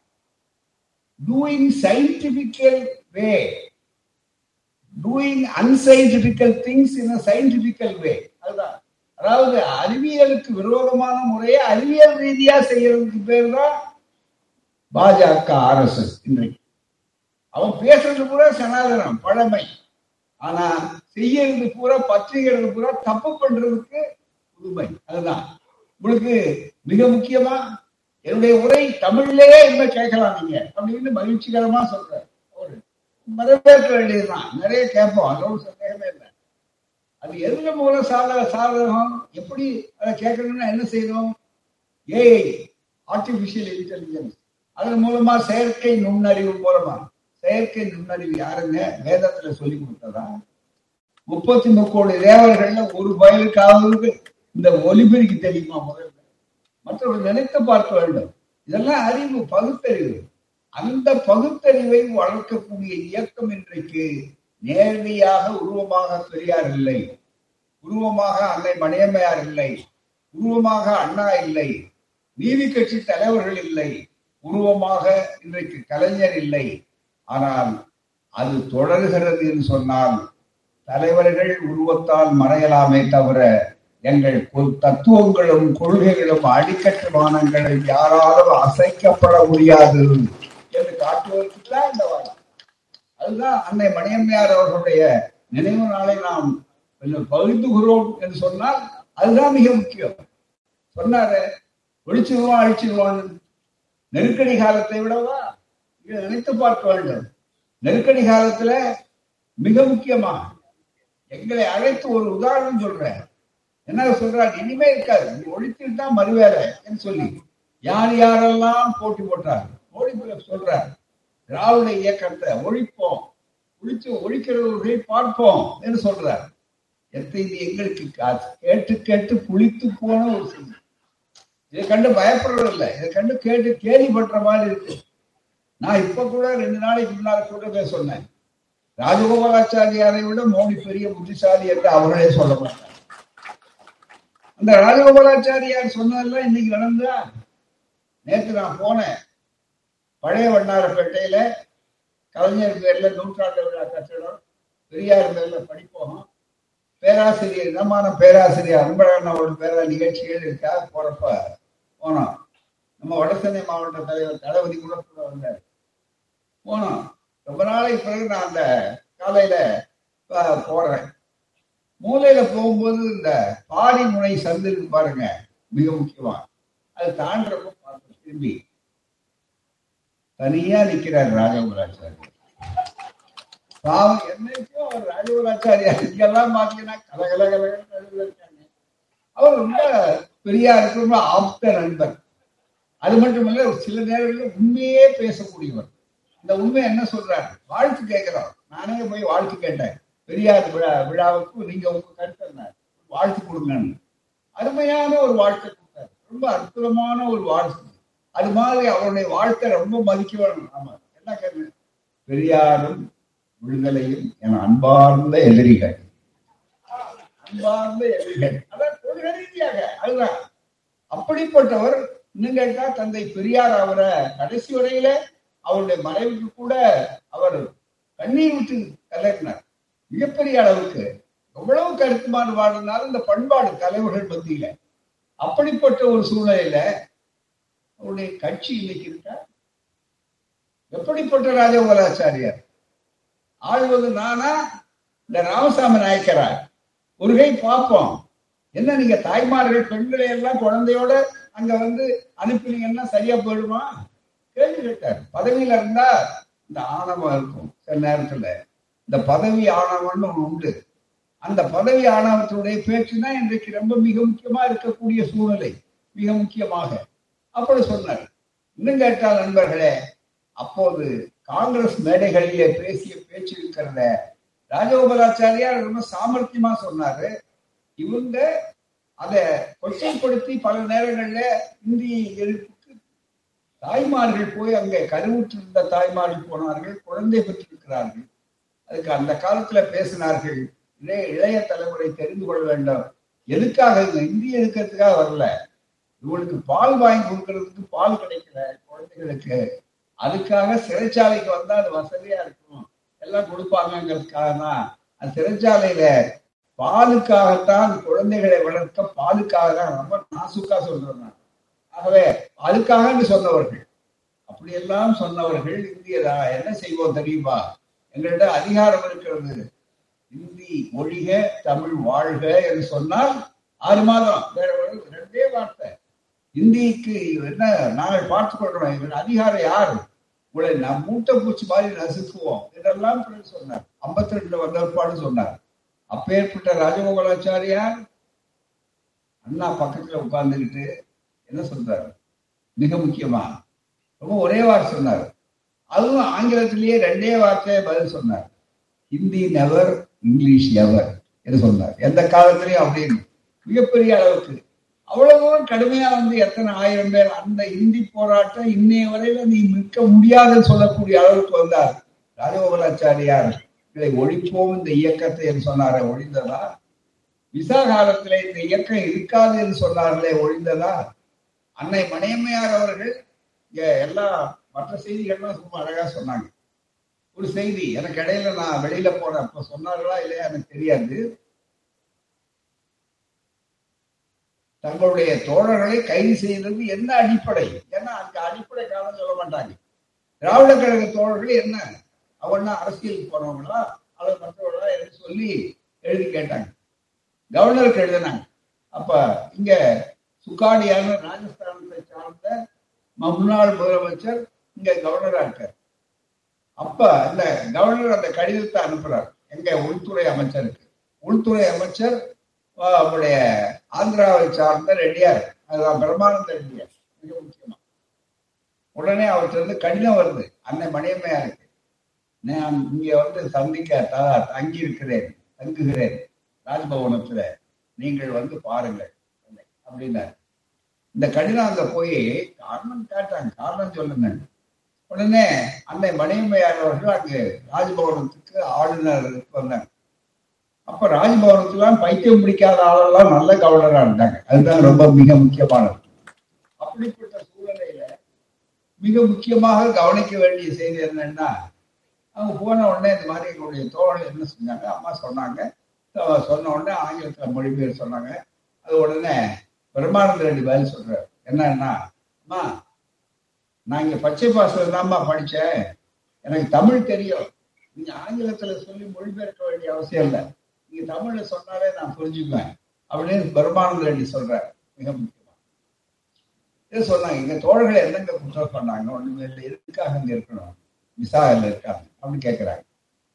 doing scientifical way doing unscientifical things in scientifical way அதுதான் அதாவது அறிவியலுக்கு விரோதமான முறையை அறிவியல் ரீதியா செய்யறதுக்கு பேர் தான் பாஜக ஆர் எஸ் எஸ் இன்றைக்கு அவன் பேசுறது பூரா சனாதனம் பழமை ஆனா செய்யறது பூரா பத்திரிகிறது பூரா தப்பு பண்றதுக்கு புதுமை அதுதான் உங்களுக்கு மிக முக்கியமா என்னுடைய உரை தமிழ்லயே இன்னும் கேட்கலாம் நீங்க அப்படின்னு மகிழ்ச்சிகரமா சொல்றேன் ஒரு வரவேற்க வேண்டியதுதான் நிறைய கேட்போம் அதோட சந்தேகமே இல்லை அது எதுல மூலம் சாத சாதகம் எப்படி அதை கேட்கணும்னா என்ன செய்யணும் ஏஐ ஆர்டிபிஷியல் இன்டெலிஜென்ஸ் அதன் மூலமா செயற்கை நுண்ணறிவு மூலமா செயற்கை நுண்ணறிவு யாருங்க வேதத்துல சொல்லி கொடுத்ததா முப்பத்தி முக்கோடி தேவர்கள்ல ஒரு வயலுக்காவது இந்த ஒலிபெருக்கி தெரியுமா முதல்ல மற்றவர்கள் நினைத்து பார்க்க வேண்டும் இதெல்லாம் அறிவு பகுத்தறிவு அந்த பகுத்தறிவை வளர்க்கக்கூடிய இயக்கம் இன்றைக்கு நேரடியாக உருவமாக பெரியார் இல்லை உருவமாக அன்னை மணியம்மையார் இல்லை உருவமாக அண்ணா இல்லை நீதி கட்சி தலைவர்கள் இல்லை உருவமாக இன்றைக்கு கலைஞர் இல்லை ஆனால் அது தொடர்கிறது என்று சொன்னால் தலைவர்கள் உருவத்தால் மறையலாமே தவிர எங்கள் தத்துவங்களும் கொள்கைகளும் அடிக்கட்டுமானங்களும் யாராலும் அசைக்கப்பட முடியாது என்று காட்டுவதற்கு தான் இந்த வாழ்க்கை அதுதான் அன்னை மணியம்மையார் அவர்களுடைய நினைவு நாளை நாம் பகிர்ந்துகிறோம் என்று சொன்னால் அதுதான் மிக முக்கியம் சொன்னாரு ஒழிச்சிருவான் அழிச்சிருவான் நெருக்கடி காலத்தை விடவா இதை நினைத்து பார்க்க வேண்டும் நெருக்கடி காலத்துல மிக முக்கியமா எங்களை அழைத்து ஒரு உதாரணம் சொல்றேன் என்ன சொல்றாரு இனிமே இருக்காது நீ ஒழித்துட்டு தான் மறுவேலை என்று சொல்லி யார் யாரெல்லாம் போட்டி போட்டார் மோடி சொல்றார் திராவிட இயக்கத்தை ஒழிப்போம் ஒழிச்சு ஒழிக்கிறவர்களை பார்ப்போம் என்று சொல்றார் எத்தனை எங்களுக்கு கேட்டு கேட்டு புளித்து போன ஒரு செய்தி இதை கண்டு பயப்படுறது இல்லை இதை கண்டு கேட்டு கேள்விப்பட்ட மாதிரி இருக்கு நான் இப்ப கூட ரெண்டு நாளைக்கு முன்னால கூட சொன்னேன் ராஜகோபாலாச்சாரியாரை விட மோடி பெரிய புத்திசாலி என்று அவர்களே சொல்ல மாட்டார் அந்த ராஜகோபாலாச்சாரியார் சொன்னதெல்லாம் இன்னைக்கு நடந்தா நேற்று நான் போனேன் பழைய வண்ணாரப்பேட்டையில கலைஞர் பேர்ல நூற்றாண்டு விழா கட்டடம் பெரியார் பேர்ல படிப்போம் பேராசிரியர் இடமான பேராசிரியர் அன்பழகன் அவரோட பேர நிகழ்ச்சிகள் இருக்கா போறப்ப போனோம் நம்ம வடசென்னை மாவட்ட தலைவர் தளபதி கூட கூட வந்தார் போனோம் ரொம்ப நாளைக்கு பிறகு நான் அந்த காலையில போறேன் மூலையில போகும்போது இந்த பாரி முனை சந்து இருக்கு பாருங்க மிக முக்கியமா அது தாண்டப்ப பார்த்தோம் திரும்பி தனியா நிக்கிறார் ராஜகோபாலாச்சாரி பாவம் என்னைக்கும் அவர் ராஜகோபாலாச்சாரியா இங்கெல்லாம் பாத்தீங்கன்னா கலகல கலகல இருக்காங்க அவர் ரொம்ப பெரியாருக்கு ரொம்ப ஆப்த நண்பர் அது மட்டும் இல்ல சில நேரங்களில் உண்மையே பேசக்கூடியவர் இந்த உண்மை என்ன சொல்றாரு வாழ்த்து கேட்கிறோம் நானே போய் வாழ்த்து கேட்டேன் பெரியார் விழா விழாவுக்கு நீங்க உங்க கருத்து என்ன வாழ்த்து கொடுங்கன்னு அருமையான ஒரு வாழ்த்தை கொடுத்தாரு ரொம்ப அற்புதமான ஒரு வாழ்த்து அது மாதிரி அவருடைய வாழ்த்தை ரொம்ப மதிக்க வேணும் ஆமா என்ன கேள்வி பெரியாரும் விடுதலையும் என அன்பார்ந்த எதிரிகள் அன்பார்ந்த எதிரிகள் அதான் கொள்கை ரீதியாக அதுதான் அப்படிப்பட்டவர் இன்னும் கேட்டா தந்தை பெரியார் அவரை கடைசி வரையில அவருடைய மறைவுக்கு கூட அவர் கண்ணீர் விட்டு கலக்கினார் மிகப்பெரிய அளவுக்கு எவ்வளவு கருத்து மாறுபாடுனாலும் இந்த பண்பாடு தலைவர்கள் மத்தியில அப்படிப்பட்ட ஒரு சூழ்நிலையில அவருடைய கட்சி இன்னைக்கு இருக்கா எப்படிப்பட்ட ராஜகோபாலாச்சாரியார் ஆழ்வது நானா இந்த ராமசாமி நாயக்கரா ஒரு கை பார்ப்போம் என்ன நீங்க தாய்மார்கள் பெண்களை எல்லாம் குழந்தையோட அங்க வந்து அனுப்பினீங்கன்னா சரியா போயிடுமா கேள்வி கேட்டார் பதவியில இருந்தா இந்த ஆணவம் இருக்கும் சில நேரத்துல இந்த பதவி ஆணவம்னு ஒண்ணு உண்டு அந்த பதவி ஆணவத்தினுடைய பேச்சு தான் இன்றைக்கு ரொம்ப மிக முக்கியமா இருக்கக்கூடிய சூழ்நிலை மிக முக்கியமாக அப்படி சொன்னார் இன்னும் கேட்டால் நண்பர்களே அப்போது காங்கிரஸ் மேடைகளிலே பேசிய பேச்சு இருக்கிறத ராஜகோபாலாச்சாரியார் ரொம்ப சாமர்த்தியமா சொன்னாரு இவங்க அதை கொச்சைப்படுத்தி பல நேரங்கள்ல இந்திய எதிர்ப்புக்கு தாய்மார்கள் போய் அங்கே கருவுற்றிருந்த தாய்மார்கள் போனார்கள் குழந்தை பெற்றிருக்கிறார்கள் அதுக்கு அந்த காலத்துல பேசினார்கள் இளைய இளைய தலைமுறை தெரிந்து கொள்ள வேண்டும் எதுக்காக இந்திய இருக்கிறதுக்காக வரல இவங்களுக்கு பால் வாங்கி கொடுக்கறதுக்கு பால் கிடைக்கல குழந்தைகளுக்கு அதுக்காக சிறைச்சாலைக்கு வந்தா அது வசதியா இருக்கும் எல்லாம் கொடுப்பாங்கிறதுக்காக தான் அந்த சிறைச்சாலையில பாலுக்காகத்தான் குழந்தைகளை வளர்க்க பாலுக்காக தான் ரொம்ப நாசுக்கா சொல்றேன் ஆகவே அதுக்காக சொன்னவர்கள் அப்படியெல்லாம் சொன்னவர்கள் இந்தியதா என்ன செய்வோம் தெரியுமா எங்கள்கிட்ட அதிகாரம் இருக்கிறது இந்தி ஒழிக தமிழ் வாழ்க என்று சொன்னால் ஆறு மாதம் வேற ரெண்டே வார்த்தை இந்திக்கு என்ன நாங்கள் பார்த்து கொள்றோம் இவர் அதிகாரம் யார் உங்களை நம் மூட்டை பூச்சி மாதிரி நசுக்குவோம் இதெல்லாம் சொன்னார் ஐம்பத்தி ரெண்டுல வந்தப்பாடு சொன்னார் அப்பேற்பட்ட ராஜகோபாலாச்சாரியார் அண்ணா பக்கத்துல உட்கார்ந்துக்கிட்டு என்ன சொல்றாரு மிக முக்கியமா ரொம்ப ஒரே வார்த்தை சொன்னார் அதுவும் ஆங்கிலத்திலேயே ரெண்டே வார்த்தையை பதில் சொன்னார் ஹிந்தி நெவர் இங்கிலீஷ் எவர் என்று சொன்னார் எந்த காலத்திலையும் அப்படின்னு மிகப்பெரிய அளவுக்கு அவ்வளவு தூரம் கடுமையா வந்து எத்தனை ஆயிரம் பேர் அந்த இந்தி போராட்டம் இன்னைய வரையில நீ நிற்க முடியாதுன்னு சொல்லக்கூடிய அளவுக்கு வந்தார் ராஜகோபாலாச்சாரியார் இதை ஒழிப்போம் இந்த இயக்கத்தை என்று சொன்னாரே ஒழிந்ததா விசா காலத்துல இந்த இயக்கம் இருக்காது என்று சொன்னார்களே ஒழிந்ததா அன்னை மணியம்மையார் அவர்கள் இங்க எல்லா மற்ற செய்திகள்லாம் ரொம்ப அழகா சொன்னாங்க ஒரு செய்தி எனக்கு இடையில நான் வெளியில போனேன் அப்ப சொன்னார்களா இல்லையா எனக்கு தெரியாது தங்களுடைய தோழர்களை கைது செய்தது என்ன அடிப்படை ஏன்னா அந்த அடிப்படை காரணம் சொல்ல மாட்டாங்க திராவிட கழக தோழர்கள் என்ன அவன்னா அரசியலுக்கு போனவங்களா அல்லது மற்றவர்களா என்று சொல்லி எழுதி கேட்டாங்க கவர்னருக்கு எழுதினாங்க அப்ப இங்க சுக்காடியான ராஜஸ்தானத்தை சார்ந்த முன்னாள் முதலமைச்சர் இங்க கவர்னரா இருக்கார் அப்ப இந்த கவர்னர் அந்த கடிதத்தை அனுப்புறார் எங்க உள்துறை அமைச்சருக்கு உள்துறை அமைச்சர் அவருடைய ஆந்திராவை சார்ந்த ரெட்டியார் அதுதான் பிரம்மானந்த ரெட்டியார் மிக முக்கியமா உடனே அவர்கிட்ட இருந்து கடிதம் வருது அன்னை மணியம்மையாருக்கு நான் இங்க வந்து சந்திக்க தங்கி இருக்கிறேன் தங்குகிறேன் ராஜ்பவனத்துல நீங்கள் வந்து பாருங்கள் அப்படின்னாரு இந்த கடிதம் அங்க போய் காரணம் கேட்டாங்க காரணம் சொல்லுங்க உடனே அன்னை மணியம்மையார் அவர்கள் அங்கு ராஜ்பவனத்துக்கு ஆளுநர் வந்தாங்க அப்ப ராஜ்பவனத்துலாம் பைத்தியம் பிடிக்காத ஆளெல்லாம் நல்ல கவர்னரா இருந்தாங்க அதுதான் ரொம்ப மிக முக்கியமானது அப்படிப்பட்ட சூழ்நிலையில மிக முக்கியமாக கவனிக்க வேண்டிய செய்தி என்னன்னா அவங்க போன உடனே இந்த மாதிரி எங்களுடைய தோழர்கள் என்ன செஞ்சாங்க அம்மா சொன்னாங்க சொன்ன உடனே ஆங்கிலத்துல மொழிபெயர் சொன்னாங்க அது உடனே பிரம்மானந்த ரெட்டி பதில் சொல்றாரு என்னன்னா அம்மா நான் இங்க பச்சை பாசல தான்மா படிச்சேன் எனக்கு தமிழ் தெரியும் நீங்க ஆங்கிலத்துல சொல்லி மொழிபெயர்க்க வேண்டிய அவசியம் இல்லை நீங்க தமிழ்ல சொன்னாலே நான் புரிஞ்சுக்குவேன் அப்படின்னு பிரம்மானந்த ரெட்டி சொல்றாரு மிக முக்கியமா இது சொன்னாங்க எங்க தோழர்கள் என்னங்க குற்றம் பண்ணாங்க ஒண்ணுமே இல்லை எதுக்காக இங்க இருக்கணும் விசாரில் இருக்காங்க அப்படின்னு கேட்கிறாங்க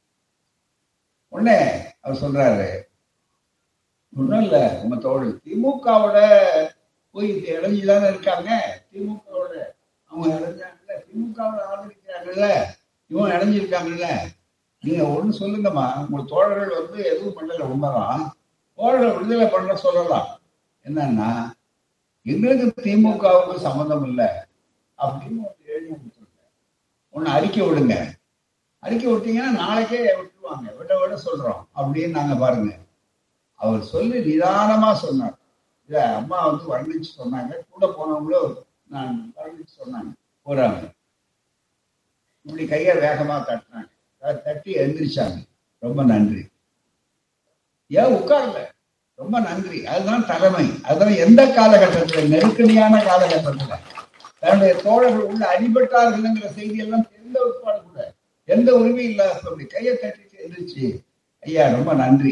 உடனே அவர் சொல்றாரு ஒன்றும் இல்ல உங்க தோழல் திமுகவோட போய் இணைஞ்சுதானே இருக்காங்க திமுகவோட அவங்க இணைஞ்சாங்கல்ல திமுகவோட ஆதரிக்கிறாங்கல்ல இவங்க இணைஞ்சிருக்காங்கல்ல நீங்க ஒண்ணு சொல்லுங்கம்மா உங்க தோழர்கள் வந்து எதுவும் பண்ணல உண்மைதான் தோழர்கள் விடுதலை பண்ண சொல்லலாம் என்னன்னா எங்களுக்கு திமுகவுக்கு சம்மந்தம் இல்லை அப்படின்னு ஒரு எழுதி கொடுத்துருங்க ஒன்னு அறிக்கை விடுங்க அறிக்கை விட்டீங்கன்னா நாளைக்கே விட்டுருவாங்க விட விட சொல்றோம் அப்படின்னு நாங்க பாருங்க அவர் சொல்லி நிதானமா சொன்னார் இல்ல அம்மா வந்து வர்ணிச்சு சொன்னாங்க கூட போனவங்களும் நான் வர்ணிச்சு சொன்னாங்க போறாங்க இப்படி கையை வேகமா தட்டினாங்க தட்டி எழுந்திரிச்சாங்க ரொம்ப நன்றி ஏன் உட்கார்ல ரொம்ப நன்றி அதுதான் தலைமை அதுதான் எந்த காலகட்டத்தில் நெருக்கடியான காலகட்டத்தில் தன்னுடைய தோழர்கள் உள்ள அடிபட்டார்கள்ங்கிற செய்தி எல்லாம் தெரிந்த உட்பாடு கூட எந்த உரிமையும் இல்லாத அப்படி கையை தட்டிட்டு எழுந்திரிச்சு ஐயா ரொம்ப நன்றி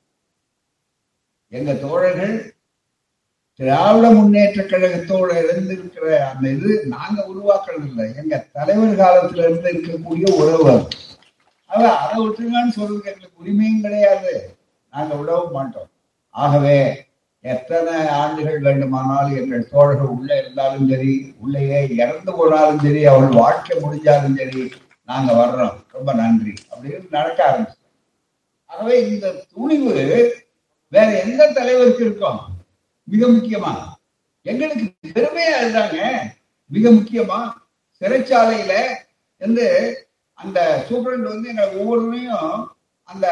எங்க தோழர்கள் திராவிட முன்னேற்ற கழகத்தோட இருந்திருக்கிற அந்த இது நாங்க உருவாக்குறது இல்லை எங்க தலைவர் காலத்துல இருந்து இருக்கக்கூடிய உறவு அவ அதை விட்டுருங்கன்னு சொல்றதுக்கு எங்களுக்கு உரிமையும் கிடையாது நாங்க விடவும் மாட்டோம் ஆகவே எத்தனை ஆண்டுகள் வேண்டுமானாலும் எங்கள் தோழர்கள் உள்ள இருந்தாலும் சரி உள்ளேயே இறந்து போனாலும் சரி அவர்கள் வாழ்க்கை முடிஞ்சாலும் சரி நாங்க வர்றோம் ரொம்ப நன்றி அப்படின்னு நடக்க ஆரம்பிச்சோம் ஆகவே இந்த துணிவு வேற எந்த தலைவருக்கு இருக்கும் மிக முக்கியமா எங்களுக்கு பெருமையா இருந்தாங்க மிக முக்கியமா சிறைச்சாலையில வந்து அந்த சூப்பரண்ட் வந்து எங்களை ஒவ்வொருவரையும் அந்த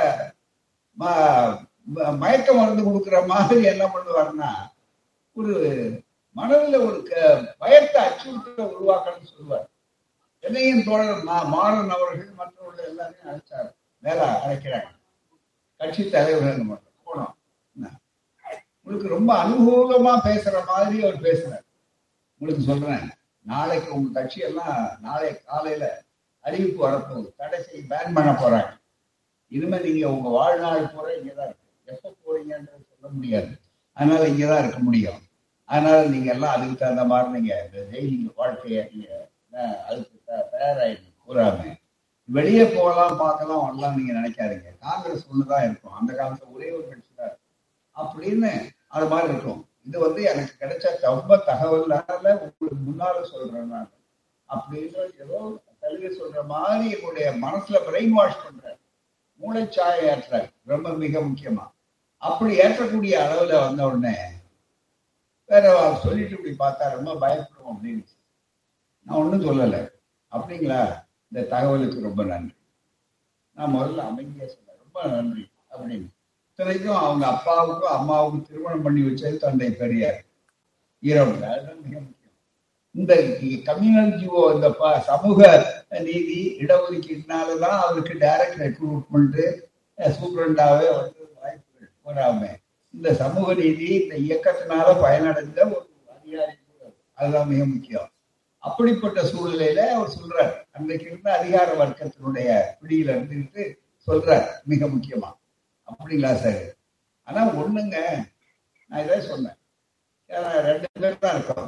மயக்க மருந்து கொடுக்குற மாதிரி என்ன பண்ணுவாருன்னா ஒரு மனதில் ஒரு பயத்தை அச்சுறுத்தலை உருவாக்கணும்னு சொல்லுவார் என்னையும் தோழர் மாறன் அவர்கள் மற்றவர்கள் எல்லாரையும் அழைச்சார் மேல அழைக்கிறாங்க கட்சி தலைவர்கள் மட்டும் போனோம் உங்களுக்கு ரொம்ப அனுகூலமா பேசுற மாதிரி அவர் பேசுறார் உங்களுக்கு சொல்றேன் நாளைக்கு உங்க கட்சி எல்லாம் நாளை காலையில அறிவிப்பு வரப்போகுது தடை செய்ய பேன் பண்ண போறாங்க இனிமே நீங்க உங்க வாழ்நாள் பூரா இங்கதான் இருக்கு எப்ப போறீங்கன்றது சொல்ல முடியாது அதனால இங்கதான் இருக்க முடியும் அதனால நீங்க எல்லாம் அதுக்கு தகுந்த மாதிரி நீங்க இந்த ஜெயிலிங்க வாழ்க்கைய நீங்க அதுக்கு தயாராயிடுங்க பூராம வெளியே போகலாம் பார்க்கலாம் வரலாம் நீங்க நினைக்காதீங்க காங்கிரஸ் ஒண்ணுதான் இருக்கும் அந்த காலத்துல ஒரே ஒரு கட்சி தான் அப்படின்னு அது மாதிரி இருக்கும் இது வந்து எனக்கு கிடைச்ச ரொம்ப தகவல்னால உங்களுக்கு முன்னால சொல்றேன் நான் அப்படின்ற ஏதோ கல்வி சொல்ற மாதிரி என்னுடைய மனசுல பிரெயின் வாஷ் பண்ற மூளைச்சாயை ஏற்ற ரொம்ப மிக முக்கியமா அப்படி ஏற்றக்கூடிய அளவுல வந்த உடனே வேற சொல்லிட்டு இப்படி பார்த்தா ரொம்ப பயப்படுவோம் அப்படின்னு நான் ஒன்றும் சொல்லலை அப்படிங்களா இந்த தகவலுக்கு ரொம்ப நன்றி நான் முதல்ல அமைதியா சொன்னேன் ரொம்ப நன்றி அப்படின்னு இத்தனைக்கும் அவங்க அப்பாவுக்கும் அம்மாவுக்கும் திருமணம் பண்ணி வச்சது தந்தை பெரியார் ஈரோடு அதுதான் மிக முக்கியம் இந்த கம்யூனல் ஜிஓ இந்த சமூக நீதி இடஒதுக்கீட்டினாலதான் அவருக்கு டைரக்ட் ரெக்ரூட்மெண்ட் சூப்பரண்டாவே வந்து வாய்ப்புகள் வராம இந்த சமூக நீதி இந்த இயக்கத்தினால பயனடைந்த ஒரு அதிகாரி அதுதான் மிக முக்கியம் அப்படிப்பட்ட சூழ்நிலையில அவர் சொல்றார் அன்றைக்கு இருந்த அதிகார வர்க்கத்தினுடைய பிடியில இருந்துட்டு சொல்றார் மிக முக்கியமா அப்படிங்களா சார் ஆனா ஒண்ணுங்க நான் இதை சொன்னேன் ஏன்னா ரெண்டு பேர் தான் இருக்கோம்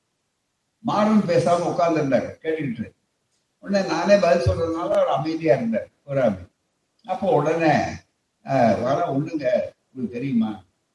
மாறன் பேசாம உட்கார்ந்துருந்தாரு கேட்டுக்கிட்டு உடனே நானே பதில் சொல்றதுனால அவர் அமைதியா இருந்தார் ஒரு அமை அப்போ உடனே ஆஹ், வர ஒண்ணுங்க உங்களுக்கு தெரியுமா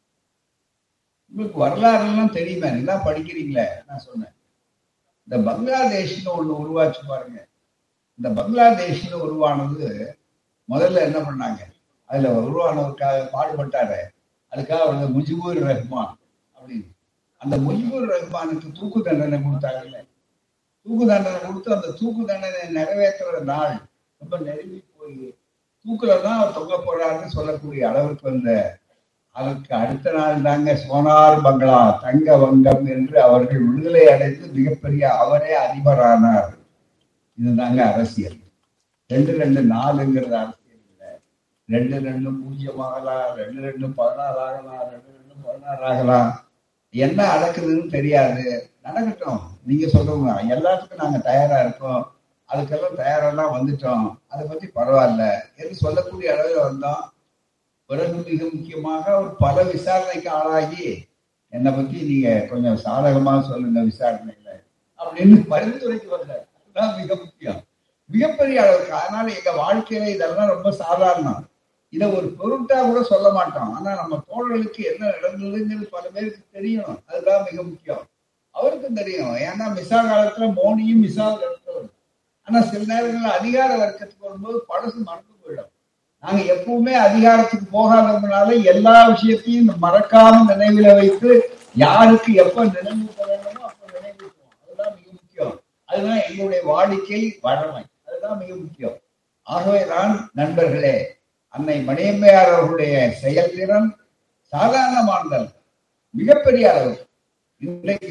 உங்களுக்கு வரலாறுலாம் தெரியுமா நீதான் படிக்கிறீங்களே நான் சொன்னேன் இந்த பங்களாதேஷ்னு ஒண்ணு உருவாச்சு பாருங்க இந்த பங்களாதேஷ்னு உருவானது முதல்ல என்ன பண்ணாங்க அதுல உருவானவருக்காக பாடுபட்டாரு அதுக்காக வந்து முஜிபுர் ரஹ்மான் அப்படின்னு அந்த முஜிபுர் ரஹ்மானுக்கு தூக்கு தண்டனை கொடுத்தாங்கல்ல தூக்கு தண்டனை கொடுத்து அந்த தூக்கு தண்டனை நிறைவேற்றுற நாள் ரொம்ப நெருங்கி போய் தூக்குல தான் அவர் தொங்க போறாருன்னு சொல்லக்கூடிய அளவுக்கு வந்த அதற்கு அடுத்த நாள் தாங்க சோனார் பங்களா தங்க வங்கம் என்று அவர்கள் விடுதலை அடைந்து மிகப்பெரிய அவரே அதிபரானார் இதுதாங்க அரசியல் ரெண்டு ரெண்டு நாலுங்கிறது அரசியல் இல்லை ரெண்டு ரெண்டு பூஜ்ஜியம் ஆகலாம் ரெண்டு ரெண்டு பதினாறு ஆகலாம் ரெண்டு ரெண்டு பதினாறு ஆகலாம் என்ன நடக்குதுன்னு தெரியாது நடக்கட்டும் நீங்க சொல்றவங்க எல்லாத்துக்கும் நாங்க தயாரா இருக்கோம் அதுக்கெல்லாம் தயாரெல்லாம் வந்துட்டோம் அதை பத்தி பரவாயில்ல என்று சொல்லக்கூடிய அளவில் வந்தோம் பிறகு மிக முக்கியமாக ஒரு பல விசாரணைக்கு ஆளாகி என்னை பத்தி நீங்க கொஞ்சம் சாதகமா சொல்லுங்க விசாரணையில அப்படின்னு பரிந்துரைக்கு வந்தார் அதுதான் மிக முக்கியம் மிகப்பெரிய அளவுக்கு அதனால எங்க வாழ்க்கையில இதெல்லாம் ரொம்ப சாதாரணம் இதை ஒரு பொருட்டா கூட சொல்ல மாட்டோம் ஆனா நம்ம தோழர்களுக்கு என்ன நடந்ததுங்கிறது பல பேருக்கு தெரியும் அதுதான் மிக முக்கியம் அவருக்கும் தெரியும் ஏன்னா மிசா காலத்துல மோனியும் மிசா நடத்தவர் ஆனா சில நேரங்கள்ல அதிகார வர்க்கத்துக்கு வரும்போது பழசு மறந்து போயிடும் நாங்க எப்பவுமே அதிகாரத்துக்கு போகாததுனால எல்லா விஷயத்தையும் மறக்காம நினைவுல வைத்து யாருக்கு எப்ப நினைவு வேண்டுமோ அப்ப நினைவுக்குவோம் அதுதான் மிக முக்கியம் அதுதான் எங்களுடைய வாடிக்கை வழமை அதுதான் மிக முக்கியம் ஆகவேதான் நண்பர்களே அன்னை மணியம்மையார் அவர்களுடைய செயல்திறன் சாதாரணமானதல்ல மிகப்பெரிய அளவு இன்றைக்கு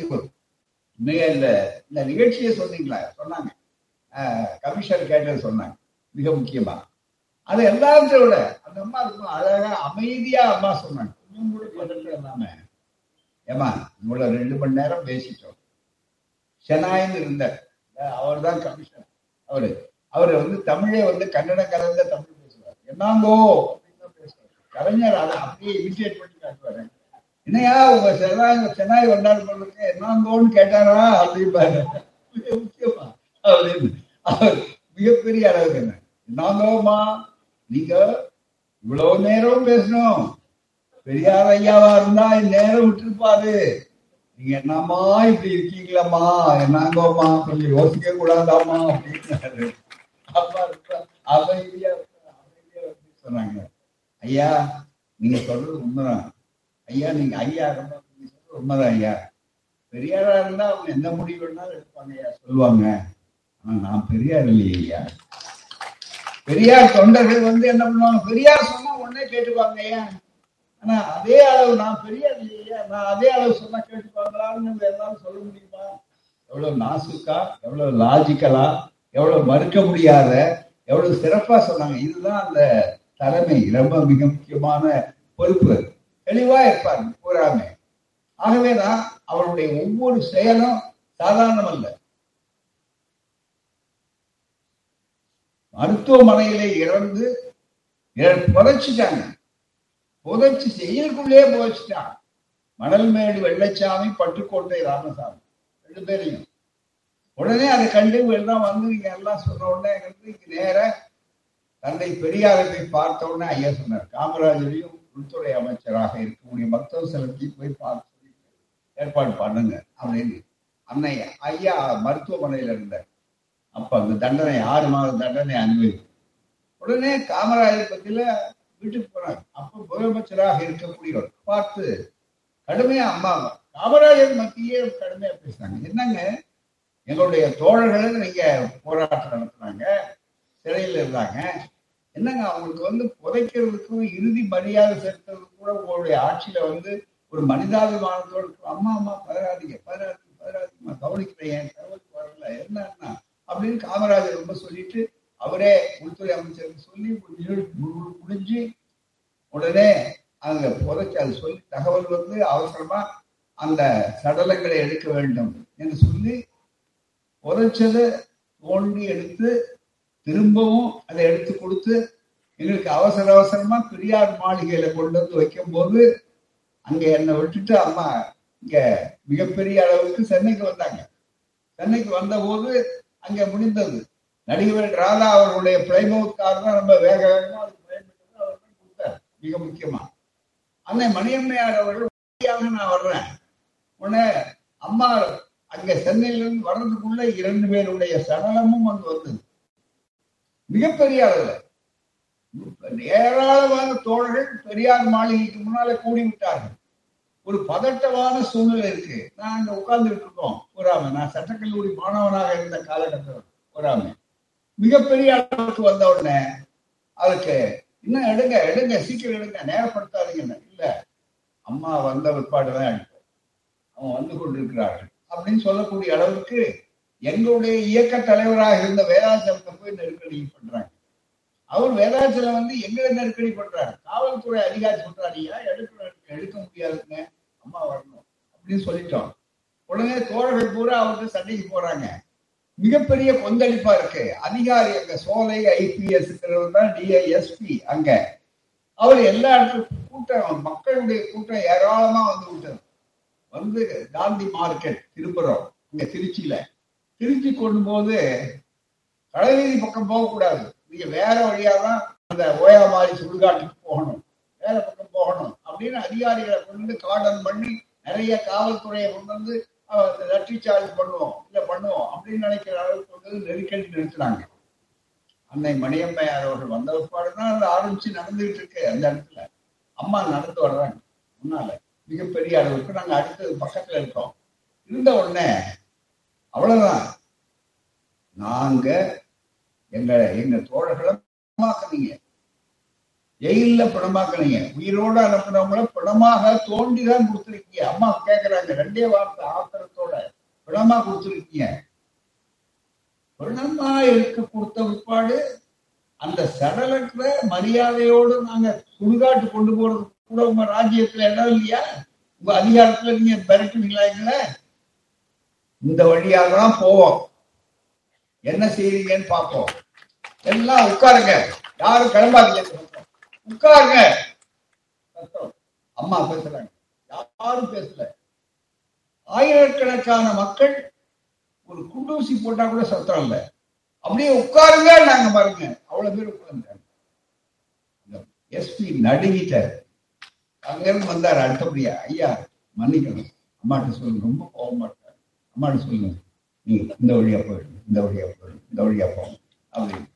மிக இந்த இந்த நிகழ்ச்சியை சொன்னீங்களா சொன்னாங்க ஆஹ் கமிஷனர் கேட்டது சொன்னாங்க மிக முக்கியமா அது எல்லாத்தையும் விட அந்த அம்மா இருக்கும் அழகா அமைதியா அம்மா சொன்னாங்க கொஞ்சம் கூட பதட்டம் இல்லாம ஏமா இவ்வளவு ரெண்டு மணி நேரம் பேசிட்டோம் ஷெனாயின்னு இருந்தார் அவர் தான் கமிஷனர் அவரு அவரு வந்து தமிழே வந்து கன்னடம் கலந்த தமிழ் பேசுவார் என்னங்கோ அப்படின்னு தான் பேசுவார் கலைஞர் அதை அப்படியே இமிட்டேட் பண்ணி காட்டுவாரு என்னையா உங்க சென்னாய் சென்னாய் வந்தால் பொருளுக்கு என்னங்கோன்னு கேட்டாரா அப்படிம்பாரு மிக முக்கியமா அப்படின்னு அவர் மிகப்பெரிய அளவுக்கு என்ன என்னங்கோமா நீங்க இவ்வளவு நேரம் பேசணும் பெரியார் ஐயாவா இருந்தா நேரம் விட்டுருப்பாரு நீங்க என்னம்மா இப்படி இருக்கீங்களம்மா என்னங்கோமா கொஞ்சம் யோசிக்க கூடாதாமா அப்படின்னாரு அப்பா ரொம்ப அமைதியா அமைதியா வந்து சொன்னாங்க ஐயா நீங்க சொல்றது உண்மைதான் ஐயா நீங்க ஐயா ரொம்ப நீங்க சொல்றது உண்மைதான் ஐயா பெரியாரா இருந்தா அவங்க எந்த முடிவு வேணாலும் எடுப்பாங்க ஐயா சொல்லுவாங்க ஆனா நான் பெரியார் இல்லையே ஐயா பெரியார் தொண்டர்கள் வந்து என்ன பண்ணுவாங்க பெரியார் சொன்னா உடனே கேட்டுப்பாங்க ஐயா ஆனா அதே அளவு நான் பெரியார் இல்லையா நான் அதே அளவு சொன்னா கேட்டுப்பாங்களான்னு எல்லாரும் சொல்ல முடியுமா எவ்வளவு நாசுக்கா எவ்வளவு லாஜிக்கலா எவ்வளவு மறுக்க முடியாத எவ்வளவு சிறப்பா சொன்னாங்க இதுதான் அந்த தலைமை ரொம்ப மிக முக்கியமான பொறுப்பு தெளிவா இருப்பார் கூறாமை ஆகவேதான் அவருடைய ஒவ்வொரு செயலும் சாதாரணம் அல்ல மருத்துவமனையிலே இறந்து புதைச்சிட்டாங்க புதைச்சு செயலுக்குள்ளே புதைச்சிட்டான் மணல்மேடு வெள்ளச்சாமி பட்டுக்கோட்டை ராமசாமி ரெண்டு பேரையும் உடனே அதை கண்டு எல்லாம் வந்து நீங்க எல்லாம் சொன்ன உடனே இங்க நேர தந்தை பெரியாரை போய் பார்த்த உடனே ஐயா சொன்னார் காமராஜரையும் உள்துறை அமைச்சராக இருக்கக்கூடிய பக்தவசலத்தையும் போய் பார்த்து சொல்லி ஏற்பாடு பண்ணுங்க அப்படின்னு அன்னை ஐயா மருத்துவமனையில இருந்தார் அப்ப அந்த தண்டனை ஆறு மாத தண்டனை அனுபவிக்கும் உடனே காமராஜர் பத்தியில வீட்டுக்கு போனாங்க அப்ப முதலமைச்சராக இருக்கக்கூடியவர் பார்த்து கடுமையா அம்மா காமராஜர் மத்தியே கடுமையா பேசினாங்க என்னங்க எங்களுடைய தோழர்களை நீங்க போராட்டம் நடத்துனாங்க சிறையில் இருந்தாங்க என்னங்க அவங்களுக்கு வந்து புதைக்கிறதுக்கும் இறுதி மரியாதை செலுத்துறதுக்கு கூட உங்களுடைய ஆட்சியில வந்து ஒரு மனிதாபிமானத்தோடு அம்மா அம்மா பதறாதீங்க பதறாதீங்க பதறாதீங்க கவனிக்கிறேன் தகவலுக்கு வரல என்னன்னா அப்படின்னு காமராஜர் ரொம்ப சொல்லிட்டு அவரே உள்துறை அமைச்சருக்கு சொல்லி முடிஞ்சு உடனே அங்க புதைச்சு அது சொல்லி தகவல் வந்து அவசரமா அந்த சடலங்களை எடுக்க வேண்டும் என்று சொல்லி புதைச்சதை தோண்டி எடுத்து திரும்பவும் அதை எடுத்து கொடுத்து எங்களுக்கு அவசர அவசரமா பெரியார் மாளிகையில கொண்டு வந்து வைக்கும் போது அங்க என்னை விட்டுட்டு அம்மா இங்க மிகப்பெரிய அளவுக்கு சென்னைக்கு வந்தாங்க சென்னைக்கு வந்த போது அங்க முடிந்தது நடிகர் ராதா அவர்களுடைய பிளைமவுத் கார் தான் ரொம்ப வேக வேகமா அதுக்கு பயன்பட்டது அவர் தான் கொடுத்தார் மிக முக்கியமா அன்னை மணியம்மையார் அவர்கள் வழியாக நான் வர்றேன் உடனே அம்மா அங்க சென்னையில இருந்து வர்றதுக்குள்ள இரண்டு பேருடைய சடலமும் அங்கு வந்தது மிகப்பெரிய அளவுல ஏராளமான தோழர்கள் பெரியார் மாளிகைக்கு முன்னாலே கூடி விட்டார்கள் ஒரு பதட்டமான சூழ்நிலை இருக்கு நான் அங்க உட்கார்ந்துட்டு இருக்கோம் போராம நான் சட்டக்கல்லூரி மாணவனாக இருந்த காலகட்டம் போராம மிகப்பெரிய அளவுக்கு வந்த உடனே அதுக்கு இன்னும் எடுங்க எடுங்க சீக்கிரம் எடுங்க நேரப்படுத்தாதீங்க இல்ல அம்மா வந்த பிற்பாடுதான் எடுப்போம் அவன் வந்து கொண்டிருக்கிறார்கள் அப்படின்னு சொல்லக்கூடிய அளவுக்கு எங்களுடைய இயக்க தலைவராக இருந்த வேதாச்சலத்தை போய் நெருக்கடி பண்றாங்க அவர் வேதாச்சலம் வந்து எங்களை நெருக்கடி பண்றாரு காவல்துறை அதிகாரி சொல்றாரியா எடுக்க எடுக்க முடியாதுங்க அம்மா வரணும் அப்படின்னு சொல்லிட்டோம் உடனே தோழர்கள் பூரா அவருக்கு சண்டைக்கு போறாங்க மிகப்பெரிய கொந்தளிப்பா இருக்கு அதிகாரி அங்க சோலை ஐபிஎஸ் தான் டிஐஎஸ்பி அங்க அவர் எல்லா இடத்துக்கும் கூட்டம் மக்களுடைய கூட்டம் ஏராளமா வந்து விட்டது வந்து காந்தி மார்க்கெட் திருப்புறம் இங்க திருச்சியில திருச்சி கொண்டு போது கடலீதி பக்கம் போகக்கூடாது நீங்க வேற வழியா தான் அந்த ஓயாமாரி சுடுகாட்டுக்கு போகணும் வேற பக்கம் போகணும் அப்படின்னு அதிகாரிகளை கொண்டு கார்டன் பண்ணி நிறைய காவல்துறையை கொண்டு வந்து லட்ரி சார்ஜ் பண்ணுவோம் இல்ல பண்ணுவோம் அப்படின்னு நினைக்கிற அளவுக்கு வந்து நெருக்கடி நிறுத்தினாங்க அன்னை மணியம்மையார் அவர்கள் வந்த பிற்பாடுதான் அது ஆரம்பிச்சு நடந்துகிட்டு இருக்கு அந்த இடத்துல அம்மா நடந்து வர்றாங்க முன்னால மிகப்பெரிய அளவுக்கு நாங்க அடுத்தது பக்கத்துல இருக்கோம் இருந்த உடனே அவ்வளவுதான் நாங்க எங்க எங்க தோழர்களை பணமாக்குனீங்க ஜெயில பணமாக்குனீங்க உயிரோட அனுப்புனவங்கள பணமாக தோண்டிதான் கொடுத்துருக்கீங்க அம்மா கேக்குறாங்க ரெண்டே வார்த்தை ஆத்திரத்தோட பணமா கொடுத்துருக்கீங்க பணமா இருக்க கொடுத்த பிற்பாடு அந்த சடலத்துல மரியாதையோடு நாங்க சுடுகாட்டு கொண்டு போறது கூட உங்க ராஜ்யத்துல இடம் இல்லையா உங்க அதிகாரத்துல நீங்க மிரட்டுவீங்களா இந்த வழியாக தான் போவோம் என்ன செய்றீங்கன்னு பார்ப்போம் எல்லாம் உட்காருங்க யாரும் கிளம்பாதீங்க உட்காருங்க அம்மா பேசுறாங்க யாரும் பேசல ஆயிரக்கணக்கான மக்கள் ஒரு குண்டூசி போட்டா கூட சத்தம் இல்லை அப்படியே உட்காருங்க நாங்க பாருங்க அவ்வளவு பேர் உட்கார்ந்தாங்க எஸ்பி நடுங்கிட்டார் அங்கிருந்து வந்தார் அடுத்தபடியா ஐயா மன்னிக்கணும் அம்மாட்ட சொல்லுங்க ரொம்ப கோபமா இருக்காரு அம்மாட்ட சொல்லுங்க நீ இந்த வழியா போயிடுங்க இந்த வழியா போயிடும் இந்த வழியா போகும் அப்படின்னு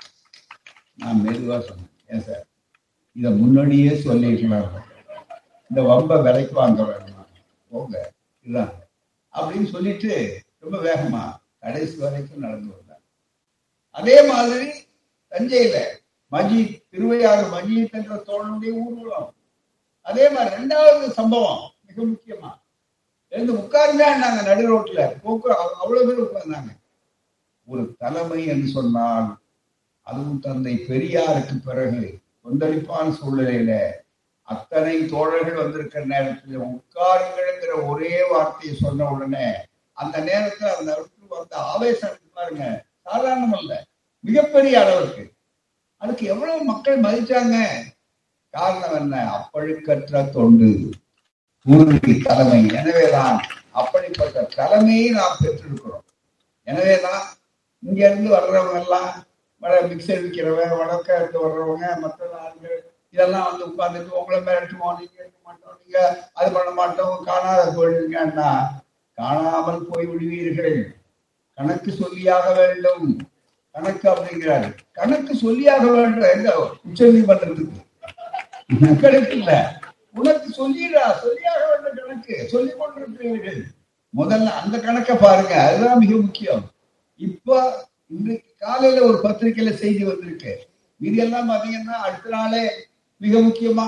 நான் மெதுவா சொன்னேன் ஏன் சார் இத முன்னாடியே சொல்லிருக்கலாம் இந்த வம்ப விலைக்கு வாங்க வேணுமா போங்க இதுதான் அப்படின்னு சொல்லிட்டு ரொம்ப வேகமா கடைசி வரைக்கும் நடந்து வந்தார் அதே மாதிரி தஞ்சையில மஜீத் திருவையாறு மஜீத் என்ற தோழனுடைய ஊர்வலம் அதே மாதிரி ரெண்டாவது சம்பவம் மிக முக்கியமா எழுந்து உட்கார்ந்தா நாங்க நடு ரோட்ல போக்கு அவ்வளவு பேர் உட்கார்ந்தாங்க ஒரு தலைமை என்று சொன்னால் அதுவும் தந்தை பெரியாருக்கு பிறகு கொந்தளிப்பான சூழ்நிலையில அத்தனை தோழர்கள் வந்திருக்கிற நேரத்தில் உட்காருங்கிற ஒரே வார்த்தையை சொன்ன உடனே அந்த நேரத்துல அந்த இடத்துக்கு வந்த ஆவேசம் பாருங்க சாதாரணம் அல்ல மிகப்பெரிய அளவுக்கு அதுக்கு எவ்வளவு மக்கள் மதிச்சாங்க காரணம் என்ன அப்பழுக்கற்ற தொண்டு உறுதி தலைமை எனவேதான் அப்படிப்பட்ட தலைமையை நாம் பெற்றிருக்கிறோம் எனவேதான் இங்க இருந்து வர்றவங்க எல்லாம் வட மிக்சர் விற்கிறவங்க வடக்க இருந்து வர்றவங்க மற்ற ஆண்கள் இதெல்லாம் வந்து உட்கார்ந்துட்டு உங்களை மிரட்டுவோம் நீங்க இருக்க மாட்டோம் நீங்க அது பண்ண மாட்டோம் காணாத போயிடுங்கன்னா காணாமல் போய் விடுவீர்கள் கணக்கு சொல்லியாக வேண்டும் கணக்கு அப்படிங்கிறாரு கணக்கு சொல்லியாக வேண்டும் எங்க உச்ச நீதிமன்றத்துக்கு கணக்கு இல்ல உனக்கு சொல்லிடா சொல்லியாக வேண்டும் கணக்கு சொல்லிக் கொண்டிருக்கிறீர்கள் முதல்ல அந்த கணக்கை பாருங்க அதுதான் மிக முக்கியம் இப்ப இன்றைக்கு காலையில ஒரு பத்திரிகையில செய்தி வந்திருக்கு இது எல்லாம் பாத்தீங்கன்னா அடுத்த நாளே மிக முக்கியமா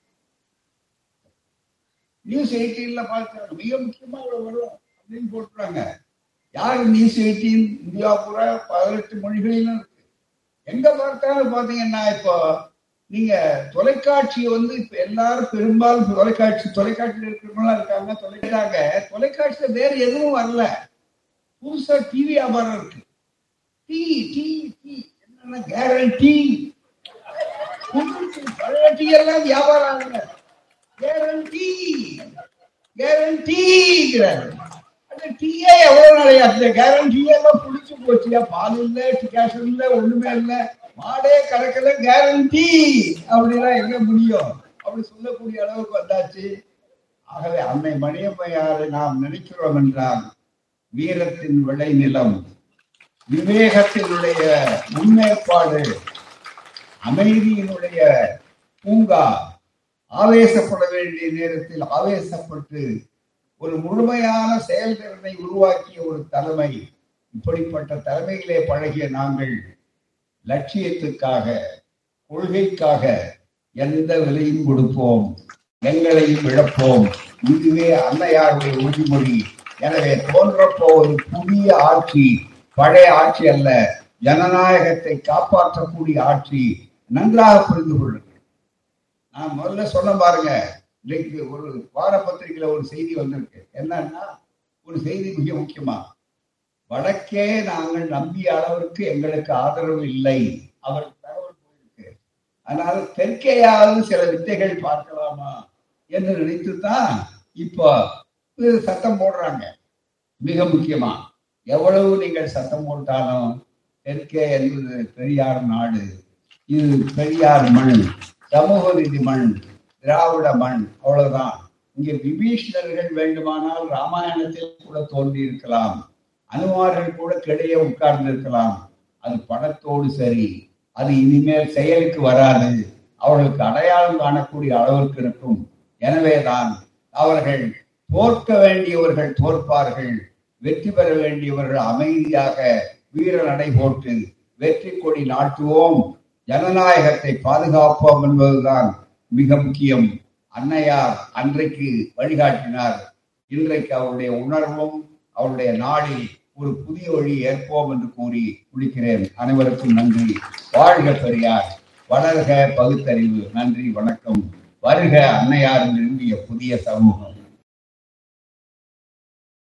நியூஸ் எயிட்டீன்ல பார்க்கிறாங்க மிக முக்கியமா இவ்வளவு வரும் அப்படின்னு போட்டுறாங்க யாரு நியூஸ் எயிட்டீன் இந்தியா பூரா பதினெட்டு மொழிகளிலும் இருக்கு எங்க பார்த்தாலும் பாத்தீங்கன்னா இப்போ நீங்க தொலைக்காட்சியை வந்து இப்ப எல்லாரும் பெரும்பாலும் தொலைக்காட்சி தொலைக்காட்சியில் இருக்கிறவங்களாம் இருக்காங்க தொலைக்காக தொலைக்காட்சியில வேற எதுவும் வரல புதுசா டிவி வியாபாரம் இருக்கு டீ டீ டீ என்னன்னா கேரண்டி பழைய டீ எல்லாம் வியாபாரம் ஆகல கேரண்டி கேரண்டிங்கிறாரு அந்த டீயே எவ்வளவு நாளையா அந்த கேரண்டியே எல்லாம் புளிச்சு போச்சியா பால் இல்ல டிகாஷன் இல்ல ஒண்ணுமே இல்ல மாடே கணக்கில் கேரண்டி அப்படின்னா எங்க முடியும் அப்படி சொல்லக்கூடிய அளவுக்கு வந்தாச்சு ஆகவே அன்னை மணியம்மையாரை நாம் நினைக்கிறோம் என்றால் வீரத்தின் விளைநிலம் விவேகத்தினுடைய முன்னேற்பாடு அமைதியினுடைய பூங்கா ஆவேசப்பட வேண்டிய நேரத்தில் ஆவேசப்பட்டு ஒரு முழுமையான செயல்திறனை உருவாக்கிய ஒரு தலைமை இப்படிப்பட்ட தலைமையிலே பழகிய நாங்கள் லட்சியத்துக்காக கொள்கைக்காக எந்த விலையும் கொடுப்போம் எங்களையும் இழப்போம் இதுவே அன்னையாருடைய உறுதிமொழி எனவே தோன்றப்போவது புதிய ஆட்சி பழைய ஆட்சி அல்ல ஜனநாயகத்தை காப்பாற்றக்கூடிய ஆட்சி நன்றாக புரிந்து கொள்ளுங்கள் நான் முதல்ல சொன்ன பாருங்க இன்னைக்கு ஒரு வார பத்திரிகையில ஒரு செய்தி வந்திருக்கு என்னன்னா ஒரு செய்தி மிக முக்கியமா வடக்கே நாங்கள் நம்பிய அளவிற்கு எங்களுக்கு ஆதரவு இல்லை அவர் தகவல் போயிருக்கு அதனால தெற்கேயாவது சில வித்தைகள் பார்க்கலாமா என்று நினைத்துதான் இப்போ சத்தம் போடுறாங்க மிக முக்கியமா எவ்வளவு நீங்கள் சத்தம் போட்டாலும் தெற்கே என்பது பெரியார் நாடு இது பெரியார் மண் சமூக நீதி மண் திராவிட மண் அவ்வளவுதான் இங்கே விபீஷணர்கள் வேண்டுமானால் ராமாயணத்தில் கூட தோன்றி இருக்கலாம் அனுமார்கள் கூட கிடையே உட்கார்ந்து இருக்கலாம் அது படத்தோடு சரி அது இனிமேல் செயலுக்கு வராது அவர்களுக்கு அடையாளம் காணக்கூடிய அளவிற்கு இருக்கும் எனவேதான் அவர்கள் தோற்க வேண்டியவர்கள் தோற்பார்கள் வெற்றி பெற வேண்டியவர்கள் அமைதியாக வீர நடை போட்டு வெற்றி கொடி நாட்டுவோம் ஜனநாயகத்தை பாதுகாப்போம் என்பதுதான் மிக முக்கியம் அன்னையார் அன்றைக்கு வழிகாட்டினார் இன்றைக்கு அவருடைய உணர்வும் அவருடைய நாடில் ஒரு புதிய வழி ஏற்போம் என்று கூறி முடிக்கிறேன் அனைவருக்கும் நன்றி வாழ்க பெரியார் வளர்க பகுத்தறிவு நன்றி வணக்கம் வருக அன்னையார் விரும்பிய புதிய சமூகம்